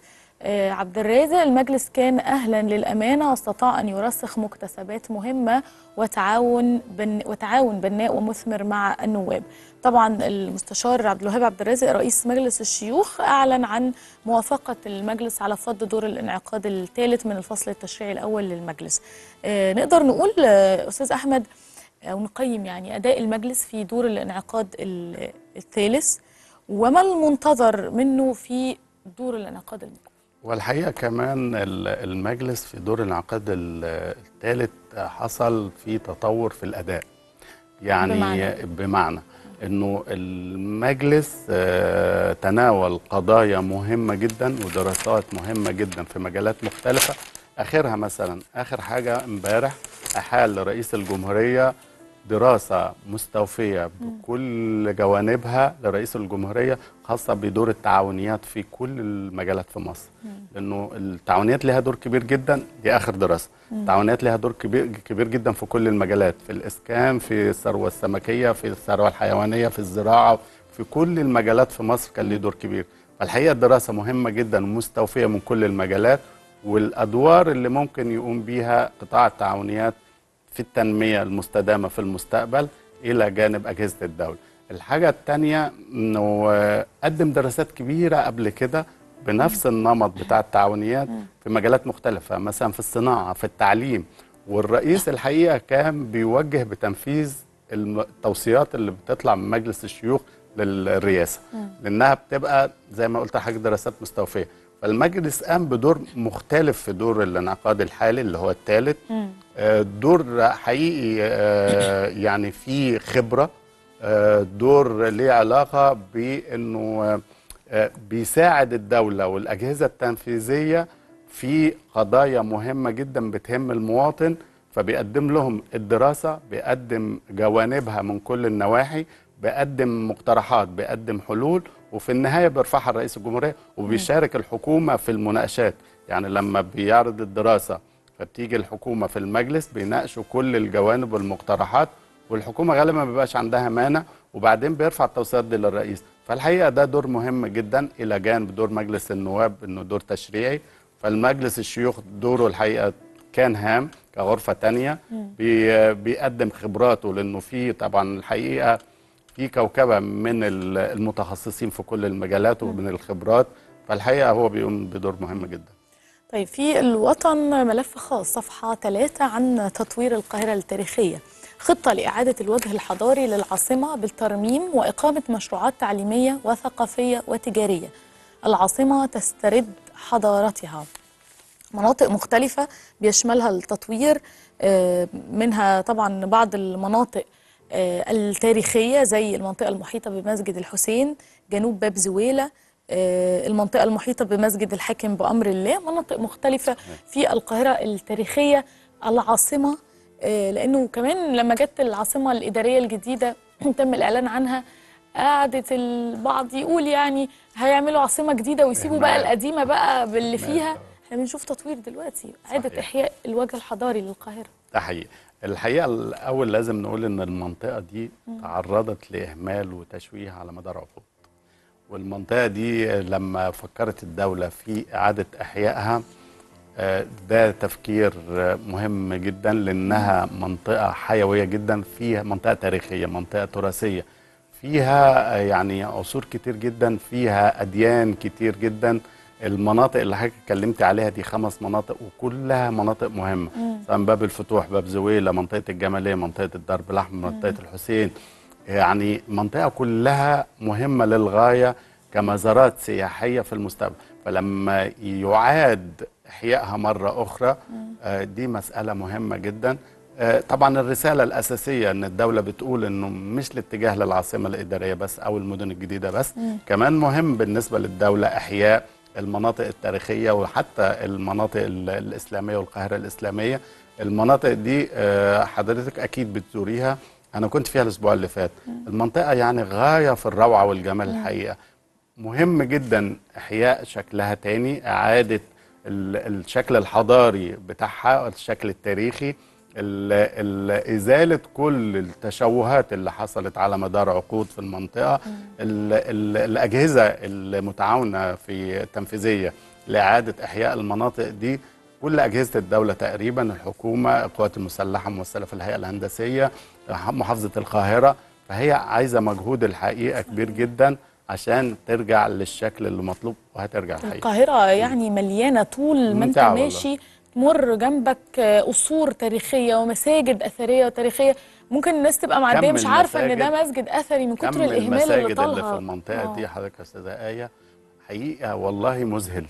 آه، عبد الرازق المجلس كان أهلا للأمانة واستطاع أن يرسخ مكتسبات مهمة وتعاون بن وتعاون بناء ومثمر مع النواب طبعا المستشار عبد الوهاب عبد الرازق رئيس مجلس الشيوخ أعلن عن موافقة المجلس على فض دور الانعقاد الثالث من الفصل التشريعي الأول للمجلس آه، نقدر نقول آه، أستاذ أحمد أو نقيم يعني أداء المجلس في دور الانعقاد ال- الثالث وما المنتظر منه في دور الانعقاد المقبل والحقيقه كمان ال- المجلس في دور الانعقاد ال- الثالث حصل في تطور في الاداء يعني بمعنى؟ بمعنى, بمعنى انه المجلس آه، تناول قضايا مهمه جدا ودراسات مهمه جدا في مجالات مختلفه اخرها مثلا اخر حاجه امبارح احال رئيس الجمهوريه دراسة مستوفية بكل جوانبها لرئيس الجمهورية خاصة بدور التعاونيات في كل المجالات في مصر لأنه التعاونيات لها دور كبير جدا دي آخر دراسة التعاونيات لها دور كبير, كبير جدا في كل المجالات في الإسكان في الثروة السمكية في الثروة الحيوانية في الزراعة في كل المجالات في مصر كان ليه دور كبير فالحقيقة الدراسة مهمة جدا ومستوفية من كل المجالات والأدوار اللي ممكن يقوم بيها قطاع التعاونيات في التنمية المستدامة في المستقبل إلى جانب أجهزة الدولة الحاجة التانية أنه آه، قدم دراسات كبيرة قبل كده بنفس النمط بتاع التعاونيات في مجالات مختلفة مثلا في الصناعة في التعليم والرئيس الحقيقة كان بيوجه بتنفيذ الم- التوصيات اللي بتطلع من مجلس الشيوخ للرئاسة لأنها بتبقى زي ما قلت لحضرتك دراسات مستوفية فالمجلس قام بدور مختلف في دور الانعقاد الحالي اللي هو الثالث آه، دور حقيقي آه، يعني فيه خبرة آه، دور ليه علاقة بأنه آه، آه، بيساعد الدولة والأجهزة التنفيذية في قضايا مهمة جدا بتهم المواطن فبيقدم لهم الدراسة بيقدم جوانبها من كل النواحي بيقدم مقترحات بيقدم حلول وفي النهاية بيرفعها رئيس الجمهورية وبيشارك الحكومة في المناقشات يعني لما بيعرض الدراسة فبتيجي الحكومة في المجلس بيناقشوا كل الجوانب والمقترحات والحكومة غالبا ما بيبقاش عندها مانع وبعدين بيرفع التوصيات دي للرئيس فالحقيقة ده دور مهم جدا إلى جانب دور مجلس النواب إنه دور تشريعي فالمجلس الشيوخ دوره الحقيقة كان هام كغرفة تانية بي بيقدم خبراته لأنه في طبعا الحقيقة في كوكبة من ال- المتخصصين في كل المجالات ومن الخبرات فالحقيقة هو بيقوم بدور مهم جدا طيب في الوطن ملف خاص صفحة ثلاثة عن تطوير القاهرة التاريخية خطة لإعادة الوجه الحضاري للعاصمة بالترميم وإقامة مشروعات تعليمية وثقافية وتجارية العاصمة تسترد حضارتها مناطق مختلفة بيشملها التطوير آه، منها طبعا بعض المناطق آه، التاريخية زي المنطقة المحيطة بمسجد الحسين جنوب باب زويلة آه، المنطقة المحيطة بمسجد الحاكم بأمر الله مناطق مختلفة في القاهرة التاريخية العاصمة آه، لأنه كمان لما جت العاصمة الإدارية الجديدة تم الإعلان عنها قعدت البعض يقول يعني هيعملوا عاصمة جديدة ويسيبوا بقى إهمال. القديمة بقى باللي إهمال. فيها احنا بنشوف تطوير دلوقتي إعادة صحيح. إحياء الوجه الحضاري للقاهرة ده حقيقي الحقيقة الأول لازم نقول إن المنطقة دي تعرضت لإهمال وتشويه على مدار عقود والمنطقة دي لما فكرت الدولة في إعادة إحيائها آه، ده تفكير آه، مهم جدا لأنها منطقة حيوية جدا فيها منطقة تاريخية منطقة تراثية فيها آه، يعني عصور كتير جدا فيها أديان كتير جدا المناطق اللي حضرتك اتكلمت عليها دي خمس مناطق وكلها مناطق مهمة سواء باب الفتوح باب زويلة منطقة الجمالية منطقة الدرب الأحمر منطقة الحسين يعني منطقة كلها مهمة للغاية كمزارات سياحية في المستقبل فلما يعاد إحيائها مرة أخرى آه، دي مسألة مهمة جدا آه، طبعا الرسالة الأساسية أن الدولة بتقول أنه مش الاتجاه للعاصمة الإدارية بس أو المدن الجديدة بس كمان مهم بالنسبة للدولة إحياء المناطق التاريخية وحتى المناطق ال- الإسلامية والقاهرة الإسلامية المناطق دي آه، حضرتك أكيد بتزوريها أنا كنت فيها الأسبوع اللي فات المنطقة يعني غاية في الروعة والجمال الحقيقة مهم جدا إحياء شكلها تاني إعادة ال- الشكل الحضاري بتاعها الشكل التاريخي ال- ال- ازاله كل التشوهات اللي حصلت على مدار عقود في المنطقه ال ال الاجهزه المتعاونه في التنفيذيه لاعاده احياء المناطق دي كل اجهزه الدوله تقريبا الحكومه القوات المسلحه ممثله في الهيئه الهندسيه محافظه القاهره فهي عايزه مجهود الحقيقه كبير جدا عشان ترجع للشكل اللي مطلوب وهترجع الحقيقه القاهرة يعني مليانة طول ما انت ممتعة والله. ماشي تمر جنبك آه، قصور تاريخية ومساجد أثرية وتاريخية ممكن الناس تبقى معدية كم مش عارفة ان المساجد- ده مسجد أثري من كم كتر الإهمال اللي المساجد اللي طالها في المنطقه آه. دي حضرتك يا استاذه ايه حقيقه والله مذهل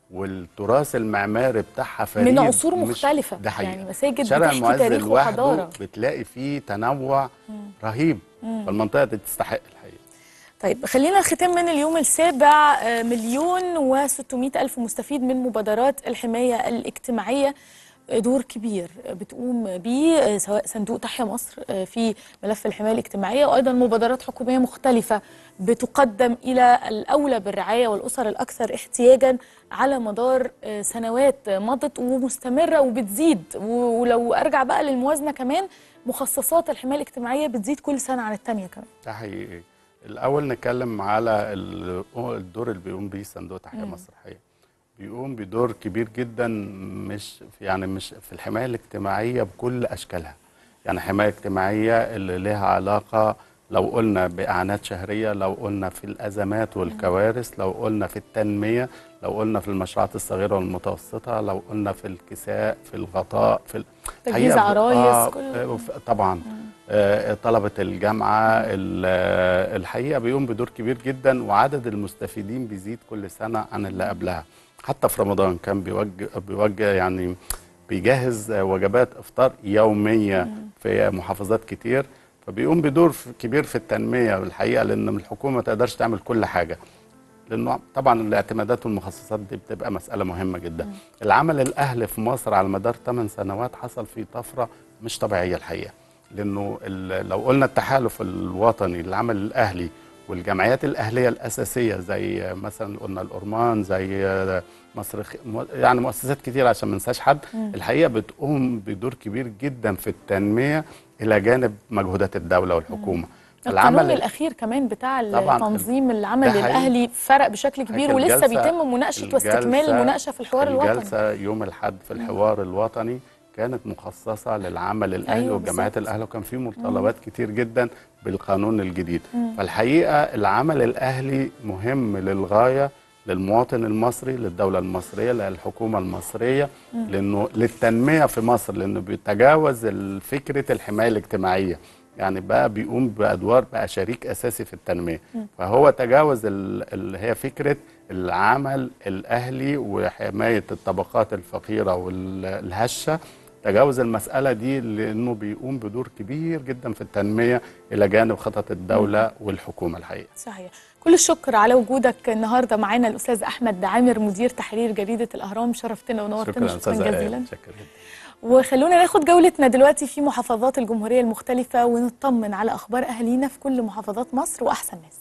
والتراث المعماري بتاعها فريد من عصور مش- مختلفة ده حقيقة. يعني مساجد شارع بتحكي المعز تاريخ لوحده وحضارة بتلاقي فيه تنوع رهيب فالمنطقه دي تستحق الحقيقه طيب خلينا الختام من اليوم السابع آه، مليون وستمائة ألف مستفيد من مبادرات الحماية الاجتماعية آه، دور كبير آه، بتقوم به آه، سواء صندوق تحيا مصر آه، في ملف الحماية الاجتماعية وأيضا مبادرات حكومية مختلفة بتقدم إلى الأولى بالرعاية والأسر الأكثر احتياجا على مدار آه، سنوات مضت ومستمرة وبتزيد و- ولو أرجع بقى للموازنة كمان مخصصات الحماية الاجتماعية بتزيد كل سنة عن التانية كمان ده حقيقي الاول نتكلم على ال- الدور اللي بيقوم بيه صندوق تحيا مصر الحقيقه بيقوم بدور كبير جدا مش في يعني مش في الحمايه الاجتماعيه بكل اشكالها يعني حمايه اجتماعيه اللي لها علاقه لو قلنا باعانات شهريه لو قلنا في الازمات والكوارث لو قلنا في التنميه لو قلنا في المشروعات الصغيره والمتوسطه لو قلنا في الكساء في الغطاء في ال- تجهيز الحقيقة ب- عرايس، آه كل- آه، وف- طبعا آه، طلبة الجامعة ال- آه، الحقيقة بيقوم بدور كبير جدا وعدد المستفيدين بيزيد كل سنة عن اللي قبلها حتى في رمضان كان بيوجه, بيوجه يعني بيجهز آه، وجبات افطار يومية في محافظات كتير فبيقوم بدور ف- كبير في التنمية الحقيقة لأن الحكومة ما تقدرش تعمل كل حاجة لانه طبعا الاعتمادات والمخصصات دي بتبقى مساله مهمه جدا العمل الاهلي في مصر على مدار 8 سنوات حصل فيه طفره مش طبيعيه الحقيقه لانه ال- لو قلنا التحالف الوطني للعمل الاهلي والجمعيات الاهليه الاساسيه زي مثلا قلنا الأورمان زي مصر خ- مو- يعني مؤسسات كتير عشان ما ننساش حد الحقيقه بتقوم بدور كبير جدا في التنميه الى جانب مجهودات الدوله والحكومه القانون الاخير كمان بتاع طبعاً. تنظيم العمل ده حقيقي. الاهلي فرق بشكل كبير حضرتك ولسه الجلسة- بيتم مناقشه واستكمال الجلسة- المناقشه في الحوار الوطني الجلسة يوم الأحد في الحوار الوطني كانت مخصصة للعمل الأهلي أيوة والجمعيات بالظبط. الأهلي وكان في متطلبات كتير جدا بالقانون الجديد فالحقيقة العمل الأهلي مهم للغاية للمواطن المصري للدولة المصرية للحكومة المصرية لأنه للتنمية في مصر لأنه بيتجاوز فكرة الحماية الاجتماعية يعني بقى بيقوم بأدوار بقى شريك أساسي في التنمية فهو تجاوز ال- اللي هي فكرة العمل الأهلي وحماية الطبقات الفقيرة والهشة تجاوز المسألة دي لأنه بيقوم بدور كبير جدا في التنمية إلى جانب خطط الدولة والحكومة الحقيقة صحيح كل الشكر على وجودك النهارده معانا الاستاذ احمد عامر مدير تحرير جريده الاهرام شرفتنا ونورتنا شكرا, أستاذة آية. جزيلا شكرا جدا وخلونا ناخد جولتنا دلوقتي في محافظات الجمهوريه المختلفه ونطمن على اخبار اهالينا في كل محافظات مصر واحسن ناس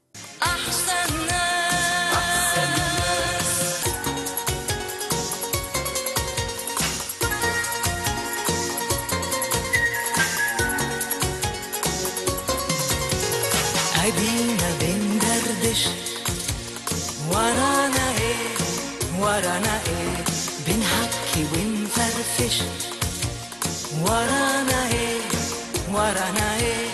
أحسن ناس أدينا بندردش ورانا ايه ورانا ايه بنحكي ونفرفش ورانا ايه ورانا ايه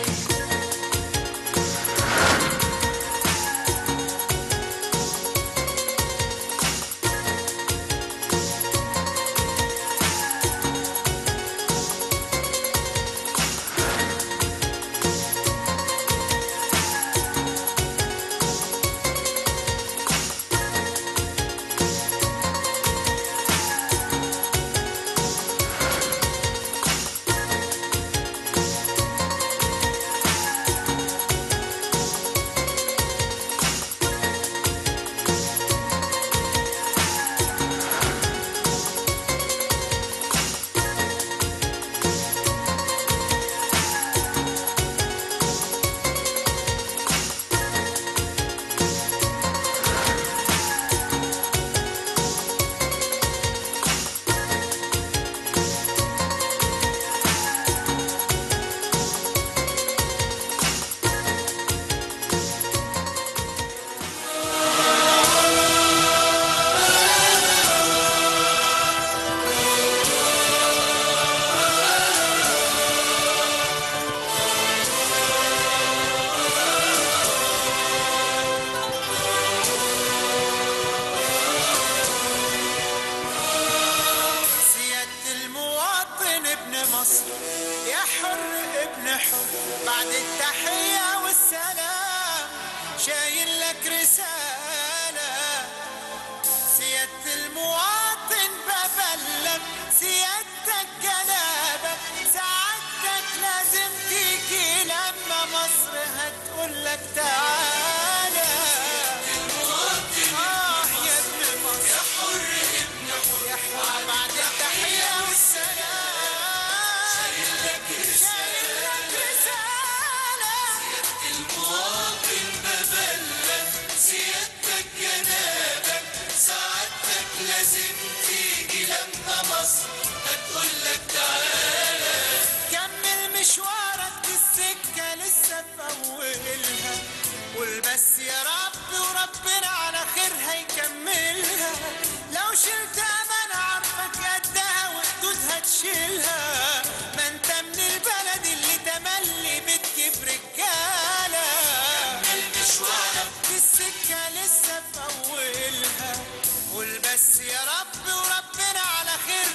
حر بعد التحية والسلام شايل لك رسالة سيادة المواطن ببلغ سيادتك جنابك سعادتك لازم تيجي لما مصر هتقول لك تعالى آه يا ابن مصر يا حر ابن حر يا حر بعد التحية والسلام شايل لك شايل لك رسالة سيادة المواطن ببلغ سيادتك جنابك سعادتك لازم تيجي لما مصر هتقول لك تعالى كمل مشوارك دي السكة لسه في أولها قول بس يا رب وربنا على خير هيكملها لو شلت أمانة عارفك قدها وحدودها تشيلها ما انت من البلد اللي تملي بتجيب رجالة كمل مشوارك دي السكة لسه في أولها قول بس يا رب وربنا على خير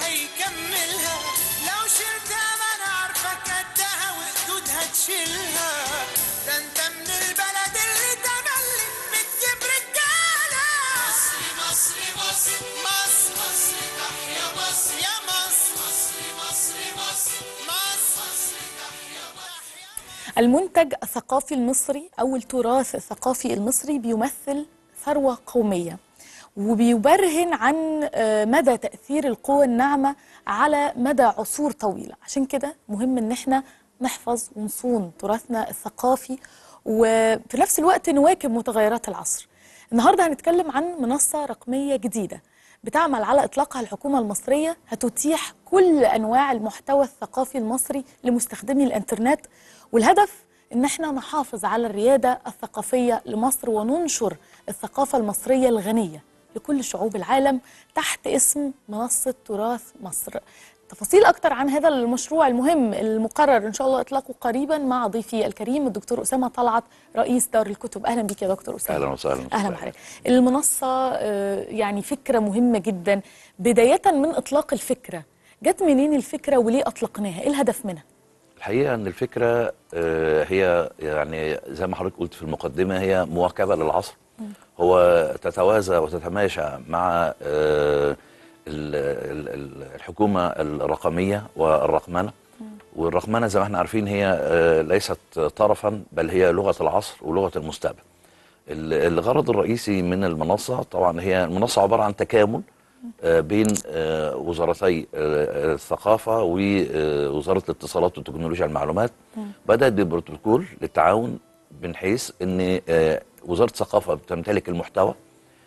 هيكملها لو شلت أمانة عارفك قدها وحدودها تشيلها ده انت من البلد اللي تملي بتجيب رجالة مصر مصر مصر مصر مصر تحيا مصر يا مصر مصر مصر مصر مصر مصر تحيا مصر المنتج الثقافي المصري أو التراث الثقافي المصري بيمثل ثروة قومية وبيبرهن عن آه، مدى تأثير القوى الناعمة على مدى عصور طويلة عشان كده مهم ان احنا نحفظ ونصون تراثنا الثقافي وفي نفس الوقت نواكب متغيرات العصر النهاردة هنتكلم عن منصة رقمية جديدة بتعمل على إطلاقها الحكومة المصرية هتتيح كل أنواع المحتوى الثقافي المصري لمستخدمي الإنترنت والهدف إن احنا نحافظ على الريادة الثقافية لمصر وننشر الثقافة المصرية الغنية لكل شعوب العالم تحت اسم منصة تراث مصر تفاصيل أكتر عن هذا المشروع المهم المقرر إن شاء الله إطلاقه قريبا مع ضيفي الكريم الدكتور أسامة طلعت رئيس دار الكتب أهلا بك يا دكتور أسامة اهلا وسهلا اهلا بحضرتك المنصه آه، يعني فكره مهمه جدا بدايه من اطلاق الفكره جت منين الفكره وليه اطلقناها ايه الهدف منها الحقيقه ان الفكره آه، هي يعني زي ما حضرتك قلت في المقدمه هي مواكبه للعصر هو تتوازى وتتماشى مع آه، ال- ال- ال- الحكومه الرقميه والرقمنه والرقمنه زي ما احنا عارفين هي آه، ليست طرفا بل هي لغه العصر ولغه المستقبل ال- الغرض الرئيسي من المنصه طبعا هي المنصه عباره عن تكامل آه، بين آه، وزارتي آه، الثقافه ووزاره الاتصالات وتكنولوجيا المعلومات بدات ببروتوكول للتعاون من حيث ان آه، وزاره الثقافه بتمتلك المحتوى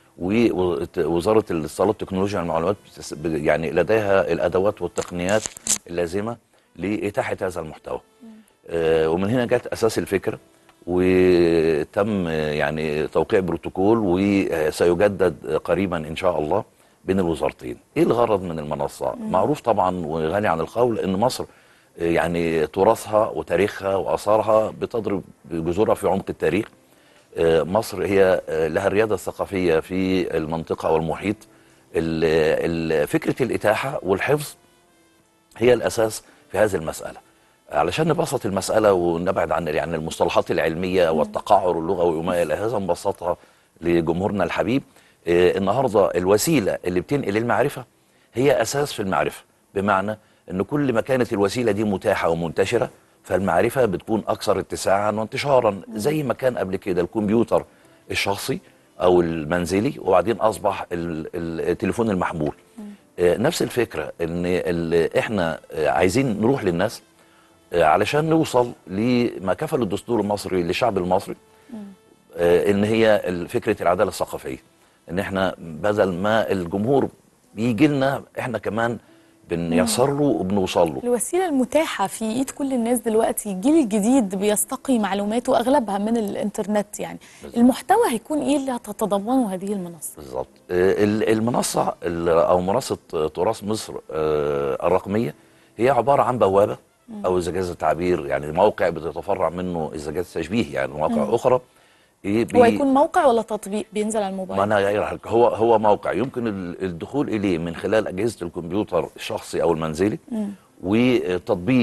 ووزاره الاتصالات وتكنولوجيا المعلومات بتس- ب- يعني لديها الادوات والتقنيات اللازمه لاتاحه هذا المحتوى آه، ومن هنا جت اساس الفكره وتم آه، يعني توقيع بروتوكول وسيجدد قريبا ان شاء الله بين الوزارتين ايه الغرض من المنصه معروف طبعا وغني عن القول ان مصر آه، يعني تراثها وتاريخها واثارها بتضرب جذورها في عمق التاريخ آه، مصر هي آه، لها الرياده الثقافيه في المنطقه والمحيط ال- ال- فكره الاتاحه والحفظ هي الاساس في هذه المساله علشان نبسط المساله ونبعد عن يعني المصطلحات العلميه والتقعر اللغوي وما الى هذا نبسطها لجمهورنا الحبيب آه، النهارده الوسيله اللي بتنقل المعرفه هي اساس في المعرفه بمعنى ان كل ما كانت الوسيله دي متاحه ومنتشره فالمعرفه بتكون اكثر اتساعا وانتشارا زي ما كان قبل كده الكمبيوتر الشخصي او المنزلي وبعدين اصبح ال- ال- التليفون المحمول آه، نفس الفكره ان ال- احنا آه، عايزين نروح للناس آه، علشان نوصل لما كفل الدستور المصري للشعب المصري آه، ان هي ال- فكره العداله الثقافيه ان احنا بدل ما الجمهور بيجي لنا احنا كمان بنيسر له وبنوصل له الوسيله المتاحه في ايد كل الناس دلوقتي الجيل الجديد بيستقي معلوماته اغلبها من الانترنت يعني المحتوى هيكون ايه اللي هتتضمنه هذه المنصه بالظبط آه، ال- المنصه ال- او منصه آه، تراث مصر آه، الرقميه هي عباره عن بوابه او اذا جاز التعبير يعني موقع بتتفرع منه اذا جاز التشبيه يعني مواقع اخرى إيه هو بي- يكون موقع ولا تطبيق بينزل على ما الموبايل انا جاي لك. هو هو موقع يمكن ال- الدخول اليه من خلال اجهزه الكمبيوتر الشخصي او المنزلي وتطبيق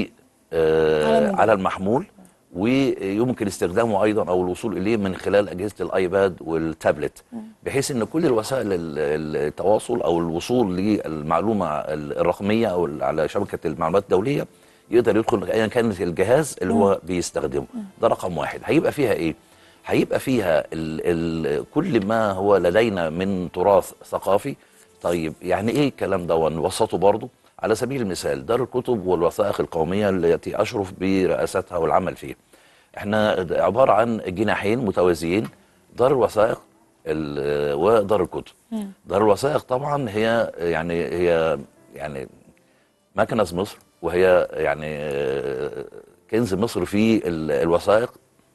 آه، على الموبايل. على المحمول ويمكن استخدامه ايضا او الوصول اليه من خلال اجهزه الايباد والتابلت بحيث ان كل الوسائل ال- التواصل او الوصول للمعلومه ال- الرقميه او ال- على شبكه المعلومات الدوليه يقدر يدخل ايا كان الجهاز اللي هو بيستخدمه ده رقم واحد هيبقى فيها ايه هيبقى فيها ال ال كل ما هو لدينا من تراث ثقافي طيب يعني ايه الكلام ده ونبسطه برضه على سبيل المثال دار الكتب والوثائق القوميه التي اشرف برئاستها والعمل فيها احنا عباره عن جناحين متوازيين دار الوثائق ال- ودار الكتب دار الوثائق طبعا هي يعني هي يعني مكنز مصر وهي يعني آه، كنز مصر في ال- الوثائق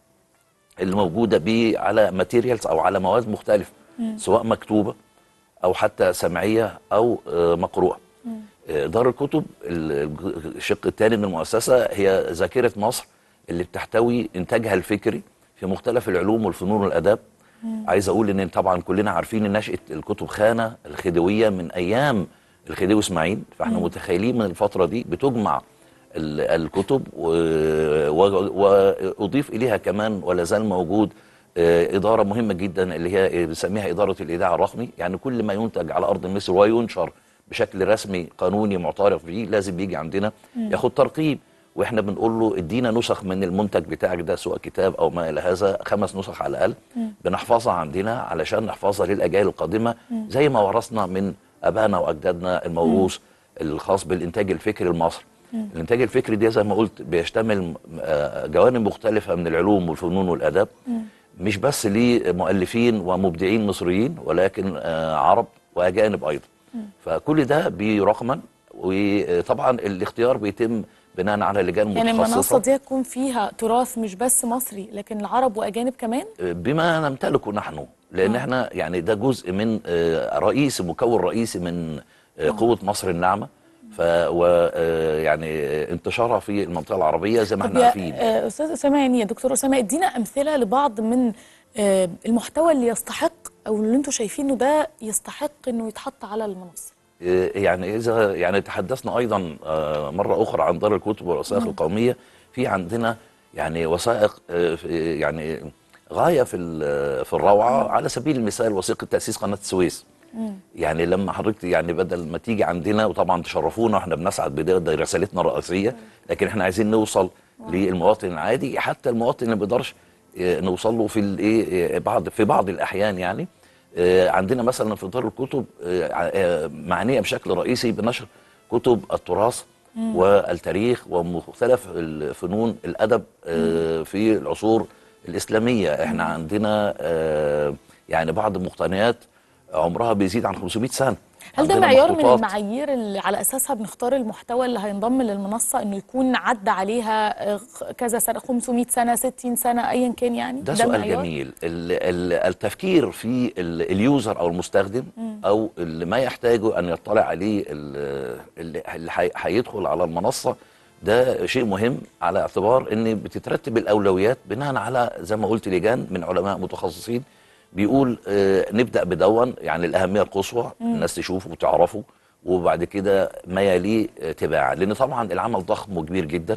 الموجوده بيه على ماتيريالز او على مواد مختلفه سواء مكتوبه او حتى سمعيه او آه، مقروءه آه، دار الكتب ال- الشق الثاني من المؤسسه هي ذاكره مصر اللي بتحتوي انتاجها الفكري في مختلف العلوم والفنون والاداب عايز اقول ان طبعا كلنا عارفين ان نشاه الكتب خانه الخديويه من ايام الخديوي اسماعيل فاحنا متخيلين من الفتره دي بتجمع ال- الكتب و- و- واضيف اليها كمان ولا زال موجود آه، اداره مهمه جدا اللي هي بنسميها اداره الايداع الرقمي يعني كل ما ينتج على ارض مصر وينشر بشكل رسمي قانوني معترف به لازم بيجي عندنا ياخد ترقيم واحنا بنقول له ادينا نسخ من المنتج بتاعك ده سواء كتاب او ما الى هذا خمس نسخ على الاقل بنحفظها عندنا علشان نحفظها للاجيال القادمه زي ما ورثنا من ابائنا واجدادنا الموروث الخاص بالانتاج الفكري المصري الانتاج الفكري ده زي ما قلت بيشتمل آه، جوانب مختلفه من العلوم والفنون والاداب مش بس لمؤلفين ومبدعين مصريين ولكن آه، عرب واجانب ايضا فكل ده بيرقمن وطبعا الاختيار بيتم بناء على لجان يعني المنصه متخصصه دي هتكون فيها تراث مش بس مصري لكن العرب واجانب كمان بما نمتلكه نحن لان احنا يعني ده جزء من آه، رئيسي مكون رئيسي من آه، قوه مصر الناعمه ف و آه، يعني آه، انتشارها في المنطقه العربيه زي ما طب احنا يا عارفين آه، استاذ اسامه يعني يا دكتور اسامه ادينا امثله لبعض من آه، المحتوى اللي يستحق او اللي انتم شايفينه ده يستحق انه يتحط على المنصه يعني اذا يعني تحدثنا ايضا آه، مره اخرى عن دار الكتب والوثائق القوميه في عندنا يعني وثائق آه، في- يعني غايه في ال- في الروعه على سبيل المثال وثيقه تاسيس قناه السويس يعني لما حضرتك يعني بدل ما تيجي عندنا وطبعا تشرفونا احنا بنسعد بده ده رسالتنا الرئيسيه لكن احنا عايزين نوصل للمواطن العادي حتى المواطن اللي ما بيقدرش آه، نوصل له في الايه آه، بعض في بعض الاحيان يعني آه، عندنا مثلا في دار الكتب آه، آه، معنيه بشكل رئيسي بنشر كتب التراث والتاريخ ومختلف الفنون الادب آه، في العصور الاسلاميه احنا عندنا آه، يعني بعض المقتنيات عمرها بيزيد عن 500 سنه هل ده عندنا معيار من مخطوطات. المعايير اللي على اساسها بنختار المحتوى اللي هينضم للمنصه انه يكون عدى عليها آه، كذا سنه 500 سنه 60 سنه ايا كان يعني ده سؤال معيار؟ جميل ال- ال- التفكير في ال- اليوزر او المستخدم او اللي ما يحتاجه ان يطلع عليه ال- اللي اللي هي- هيدخل على المنصه ده شيء مهم على اعتبار ان بتترتب الاولويات بناء على زي ما قلت لجان من علماء متخصصين بيقول آه، نبدا بدون يعني الاهميه القصوى الناس تشوفه وتعرفه وبعد كده ما يليه آه، تباعا لان طبعا العمل ضخم وكبير جدا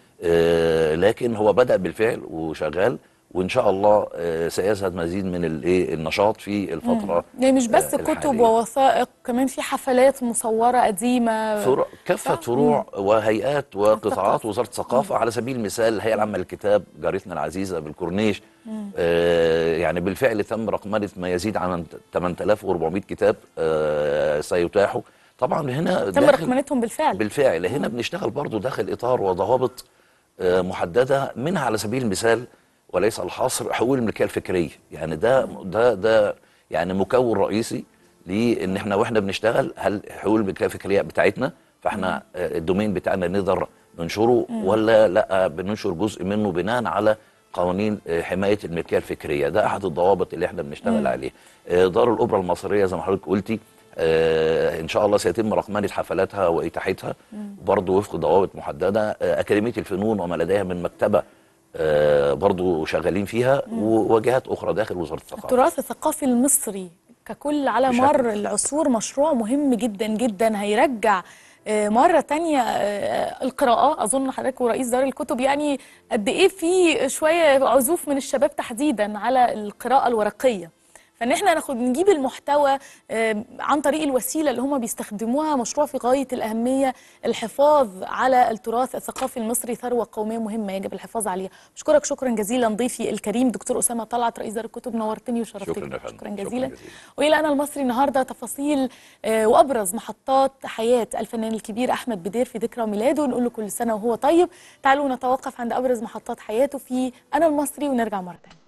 آه، لكن هو بدا بالفعل وشغال وان شاء الله آه، سيزهد مزيد من الايه النشاط في الفتره يعني مش بس آه، كتب الحالية. ووثائق كمان في حفلات مصوره قديمه فروع كافة صح؟ فروع وهيئات وقطاعات الثقافة. وزارة الثقافة على سبيل المثال الهيئة العامة للكتاب جارتنا العزيزة بالكورنيش آه يعني بالفعل تم رقمنة ما يزيد عن 8400 كتاب آه سيتاحوا طبعا هنا تم داخل- رقمنتهم بالفعل بالفعل هنا بنشتغل برضو داخل اطار وضوابط آه، محدده منها على سبيل المثال وليس الحصر حقوق الملكيه الفكريه يعني ده ده ده يعني مكون رئيسي لان احنا واحنا بنشتغل هل حقوق الملكيه الفكريه بتاعتنا فاحنا آه، الدومين بتاعنا نقدر ننشره ولا لا بننشر جزء منه بناء على قوانين آه، حمايه الملكيه الفكريه ده احد الضوابط اللي احنا بنشتغل عليه آه، دار الاوبرا المصريه زي ما حضرتك قلتي آه، ان شاء الله سيتم رقمنه حفلاتها واتاحتها برضه وفق ضوابط محدده آه، اكاديميه الفنون وما لديها من مكتبه آه، برضه شغالين فيها ووجهات اخرى داخل وزاره الثقافه التراث الثقافي المصري ككل على بشكل مر العصور مشروع مهم جدا جدا هيرجع آه، مرة تانية آه، القراءة أظن حضرتك ورئيس دار الكتب يعني قد إيه في شوية عزوف من الشباب تحديدا على القراءة الورقية فإن إحنا ناخد نجيب المحتوى آه، عن طريق الوسيلة اللي هم بيستخدموها مشروع في غاية الأهمية الحفاظ على التراث الثقافي المصري ثروة قومية مهمة يجب الحفاظ عليها بشكرك شكرا جزيلا ضيفي الكريم دكتور أسامة طلعت رئيس دار الكتب نورتني وشرفتني شكرا يا فندم. شكرا شكراً جزيلا جزيلاً. والى انا المصري النهارده تفاصيل آه، وابرز محطات حياه الفنان الكبير احمد بدير في ذكرى ميلاده نقول له كل سنه وهو طيب تعالوا نتوقف عند ابرز محطات حياته في انا المصري ونرجع مره ثانيه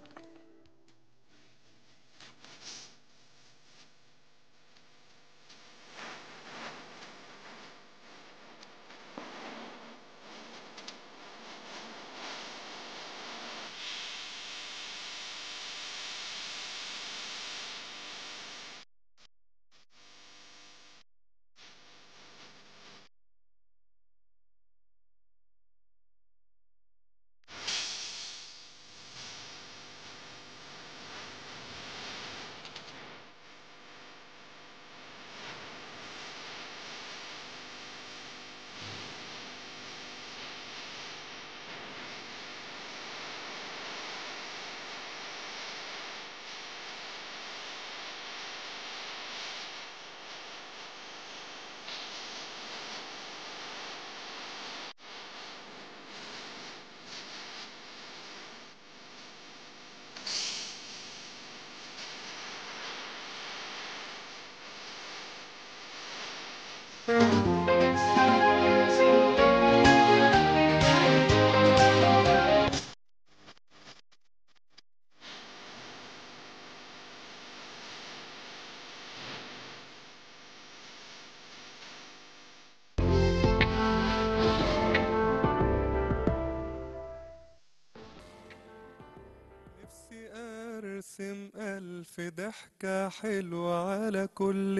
نفسي ارسم الف ضحكة حلوة على كل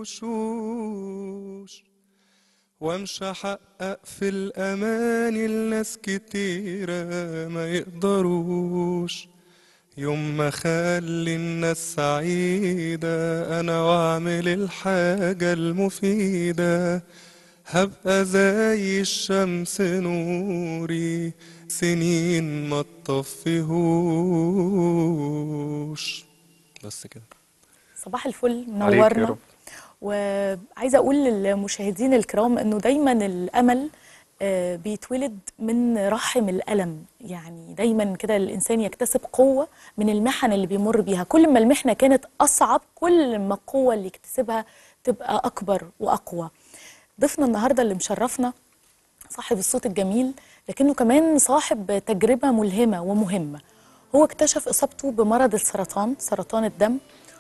الوشوش وامشي احقق في الاماني لناس كتيرة ما يقدروش يوم ما اخلي الناس سعيدة انا واعمل الحاجة المفيدة هبقى زي الشمس نوري سنين ما تطفيهوش بس كده صباح الفل عليك يا منورنا رب. وعايزه اقول للمشاهدين الكرام انه دايما الامل آه، بيتولد من رحم الالم يعني دايما كده الانسان يكتسب قوه من المحن اللي بيمر بيها كل ما المحنه كانت اصعب كل ما القوه اللي يكتسبها تبقى اكبر واقوى ضيفنا النهارده اللي مشرفنا صاحب الصوت الجميل لكنه كمان صاحب تجربة ملهمة ومهمة هو اكتشف إصابته بمرض السرطان سرطان الدم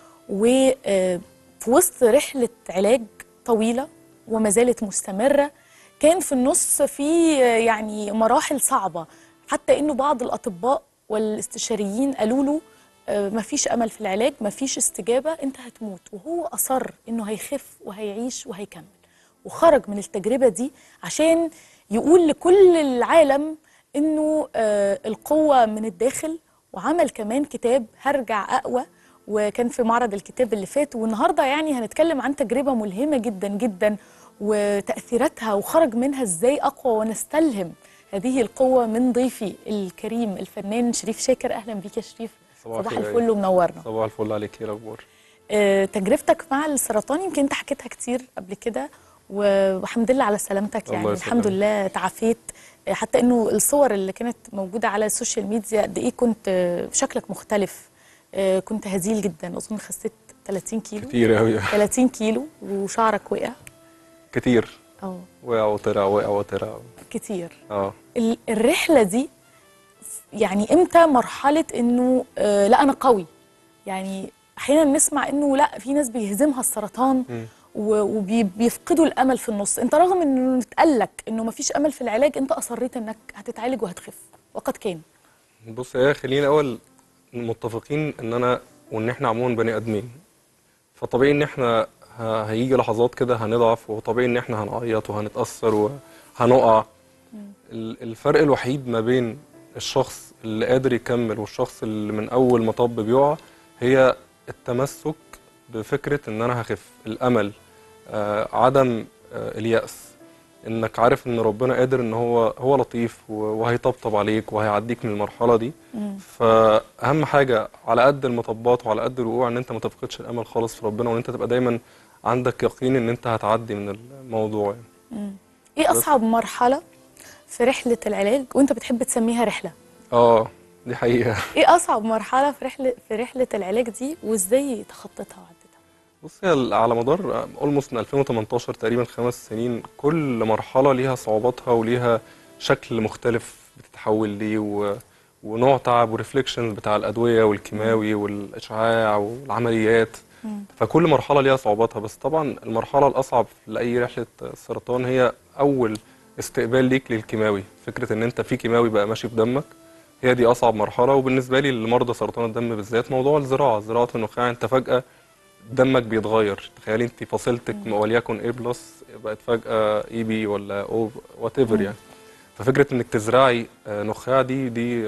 وفي وسط رحلة علاج طويلة وما زالت مستمرة كان في النص في آه، يعني مراحل صعبة حتى إنه بعض الأطباء والاستشاريين قالوا له آه، مفيش أمل في العلاج مفيش استجابة أنت هتموت وهو أصر إنه هيخف وهيعيش وهيكمل وخرج من التجربة دي عشان يقول لكل العالم انه آه القوة من الداخل وعمل كمان كتاب هرجع اقوى وكان في معرض الكتاب اللي فات والنهارده يعني هنتكلم عن تجربة ملهمة جدا جدا وتأثيراتها وخرج منها ازاي اقوى ونستلهم هذه القوة من ضيفي الكريم الفنان شريف شاكر اهلا بيك يا شريف صباح صباح الخير. الفل ومنورنا صباح الفل عليك ايه الاخبار آه، تجربتك مع السرطان يمكن انت حكيتها كتير قبل كده و- والحمد لله على سلامتك الله يعني يسلمك. الحمد لله تعافيت آه، حتى انه الصور اللي كانت موجوده على السوشيال ميديا قد ايه كنت آه، شكلك مختلف آه، كنت هزيل جدا اظن خسيت 30 كيلو كتير قوي 30 كيلو وشعرك وقع كتير اه وقع وطلع وقع وطلع كتير اه ال- الرحله دي يعني امتى مرحله انه آه لا انا قوي يعني احيانا نسمع انه لا في ناس بيهزمها السرطان مم. وبيفقدوا الامل في النص انت رغم انه اتقال لك انه مفيش امل في العلاج انت اصريت انك هتتعالج وهتخف وقد كان بص يا خلينا اول متفقين ان انا وان احنا عموما بني ادمين فطبيعي ان احنا ه- هيجي لحظات كده هنضعف وطبيعي ان احنا هنعيط وهنتاثر وهنقع ال- الفرق الوحيد ما بين الشخص اللي قادر يكمل والشخص اللي من اول مطب بيقع هي التمسك بفكره ان انا هخف الامل آه عدم آه الياس انك عارف ان ربنا قادر ان هو هو لطيف و- وهيطبطب عليك وهيعديك من المرحله دي فاهم حاجه على قد المطبات وعلى قد الوقوع ان انت ما تفقدش الامل خالص في ربنا وان انت تبقى دايما عندك يقين ان انت هتعدي من الموضوع يعني. ايه اصعب مرحله في رحله العلاج وانت بتحب تسميها رحله اه دي حقيقه ايه اصعب مرحله في رحله في رحله العلاج دي وازاي تخطيتها وعدتها بص هي ال- على مدار اولموست من 2018 تقريبا خمس سنين كل مرحله ليها صعوباتها وليها شكل مختلف بتتحول ليه و... ونوع تعب وريفليكشنز بتاع الادويه والكيماوي والاشعاع والعمليات فكل مرحله ليها صعوباتها بس طبعا المرحله الاصعب لاي رحله سرطان هي اول استقبال ليك للكيماوي فكره ان انت في كيماوي بقى ماشي في دمك هي دي اصعب مرحله وبالنسبه لي لمرضى سرطان الدم بالذات موضوع الزراعه زراعه النخاع انت فجاه دمك بيتغير تخيلي انت فصيلتك وليكن A بلس بقت فجأة اي بي ولا او وات ايفر يعني ففكرة انك تزرعي آه، نخاع دي دي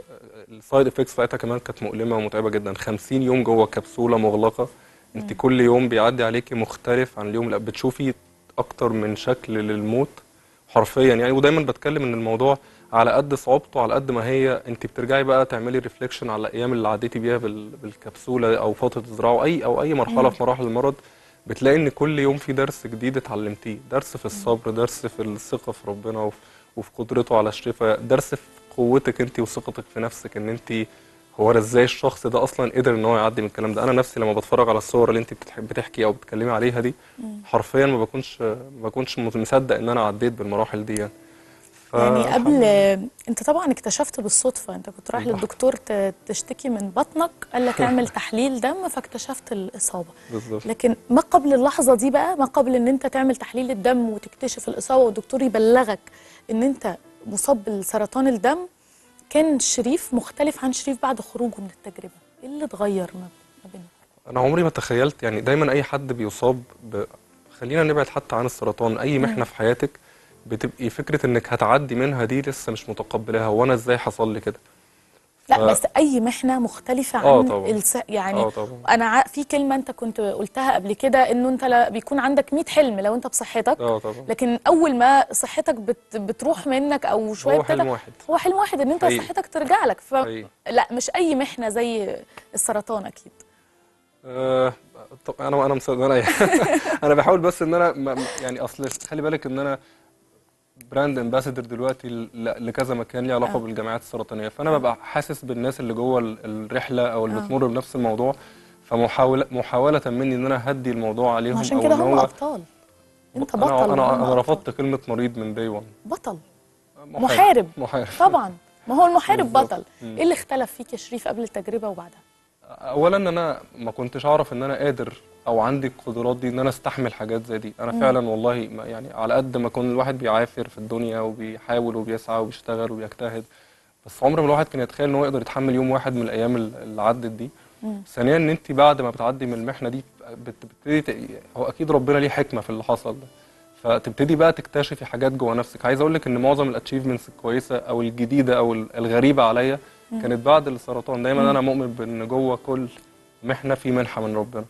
السايد افكتس بتاعتها كمان كانت مؤلمة ومتعبة جدا 50 يوم جوه كبسولة مغلقة انت كل يوم بيعدي عليكي مختلف عن اليوم اللي قبل. بتشوفي اكتر من شكل للموت حرفيا يعني ودايما بتكلم ان الموضوع على قد صعوبته على قد ما هي انت بترجعي بقى تعملي ريفليكشن على الايام اللي عديتي بيها بال- بالكبسوله او فتره الزراعه او اي او اي مرحله في مراحل المرض بتلاقي ان كل يوم في درس جديد اتعلمتيه درس في الصبر درس في الثقه في ربنا وفي, وفي قدرته على الشفاء درس في قوتك انت وثقتك في نفسك ان انت هو أنا ازاي الشخص ده اصلا قدر ان هو يعدي من الكلام ده انا نفسي لما بتفرج على الصور اللي انت بتح- بتحكي او بتتكلمي عليها دي حرفيا ما بكونش ما بكونش مصدق ان انا عديت بالمراحل دي يعني ف- يعني قبل انت طبعا اكتشفت بالصدفه انت كنت رايح للدكتور ت- تشتكي من بطنك قال لك اعمل تحليل دم فاكتشفت الاصابه بالظبط لكن ما قبل اللحظه دي بقى ما قبل ان انت تعمل تحليل الدم وتكتشف الاصابه والدكتور يبلغك ان انت مصاب بسرطان الدم كان شريف مختلف عن شريف بعد خروجه من التجربه ايه اللي اتغير ما ما بينهم انا عمري ما تخيلت يعني دايما اي حد بيصاب ب... خلينا نبعد حتى عن السرطان اي محنه في حياتك بتبقي فكره انك هتعدي منها دي لسه مش متقبلاها وانا ازاي حصل لي كده لا ف- بس اي محنه مختلفه آه عن طبعاً. الس... يعني اه طبعا انا ع... في كلمه انت كنت قلتها قبل كده انه انت لا بيكون عندك 100 حلم لو انت بصحتك اه طبعا لكن اول ما صحتك بت... بتروح منك او شويه هو حلم ابتدى- واحد هو حلم واحد ان انت حقيقي. صحتك ترجع لك ف... حقيقي. لا مش اي محنه زي السرطان اكيد آه، طب انا انا مصدق انا انا بحاول بس ان انا ما- ما- يعني اصل خلي بالك ان انا براند امباسادور دلوقتي ل- لكذا مكان ليه علاقه آه. بالجامعات السرطانيه فانا ببقى حاسس بالناس اللي جوه ال- الرحله او اللي آه. بتمر بنفس الموضوع فمحاوله محاوله مني ان انا اهدي الموضوع عليهم عشان او كده ان هم هو ابطال انت انا بطل انا وهم انا أبطال. رفضت كلمه مريض من داي 1 بطل محارب. محارب طبعا ما هو المحارب بالظبط. بطل مم. ايه اللي اختلف فيك يا شريف قبل التجربه وبعدها اولا انا ما كنتش اعرف ان انا قادر او عندي القدرات دي ان انا استحمل حاجات زي دي انا مم. فعلا والله ما- يعني على قد ما كان الواحد بيعافر في الدنيا وبيحاول وبيسعى وبيشتغل وبيجتهد بس عمر ما الواحد كان يتخيل ان هو يقدر يتحمل يوم واحد من الايام ال- اللي عدت دي مم. ثانيا ان انت بعد ما بتعدي من المحنه دي بت- بتبتدي ت- هو اكيد ربنا ليه حكمه في اللي حصل ده فتبتدي بقى تكتشفي حاجات جوه نفسك عايز اقول لك ان معظم الاتشيفمنتس الكويسه او الجديده او ال- الغريبه عليا كانت بعد السرطان دايما انا مؤمن بان جوه كل محنه في منحه من ربنا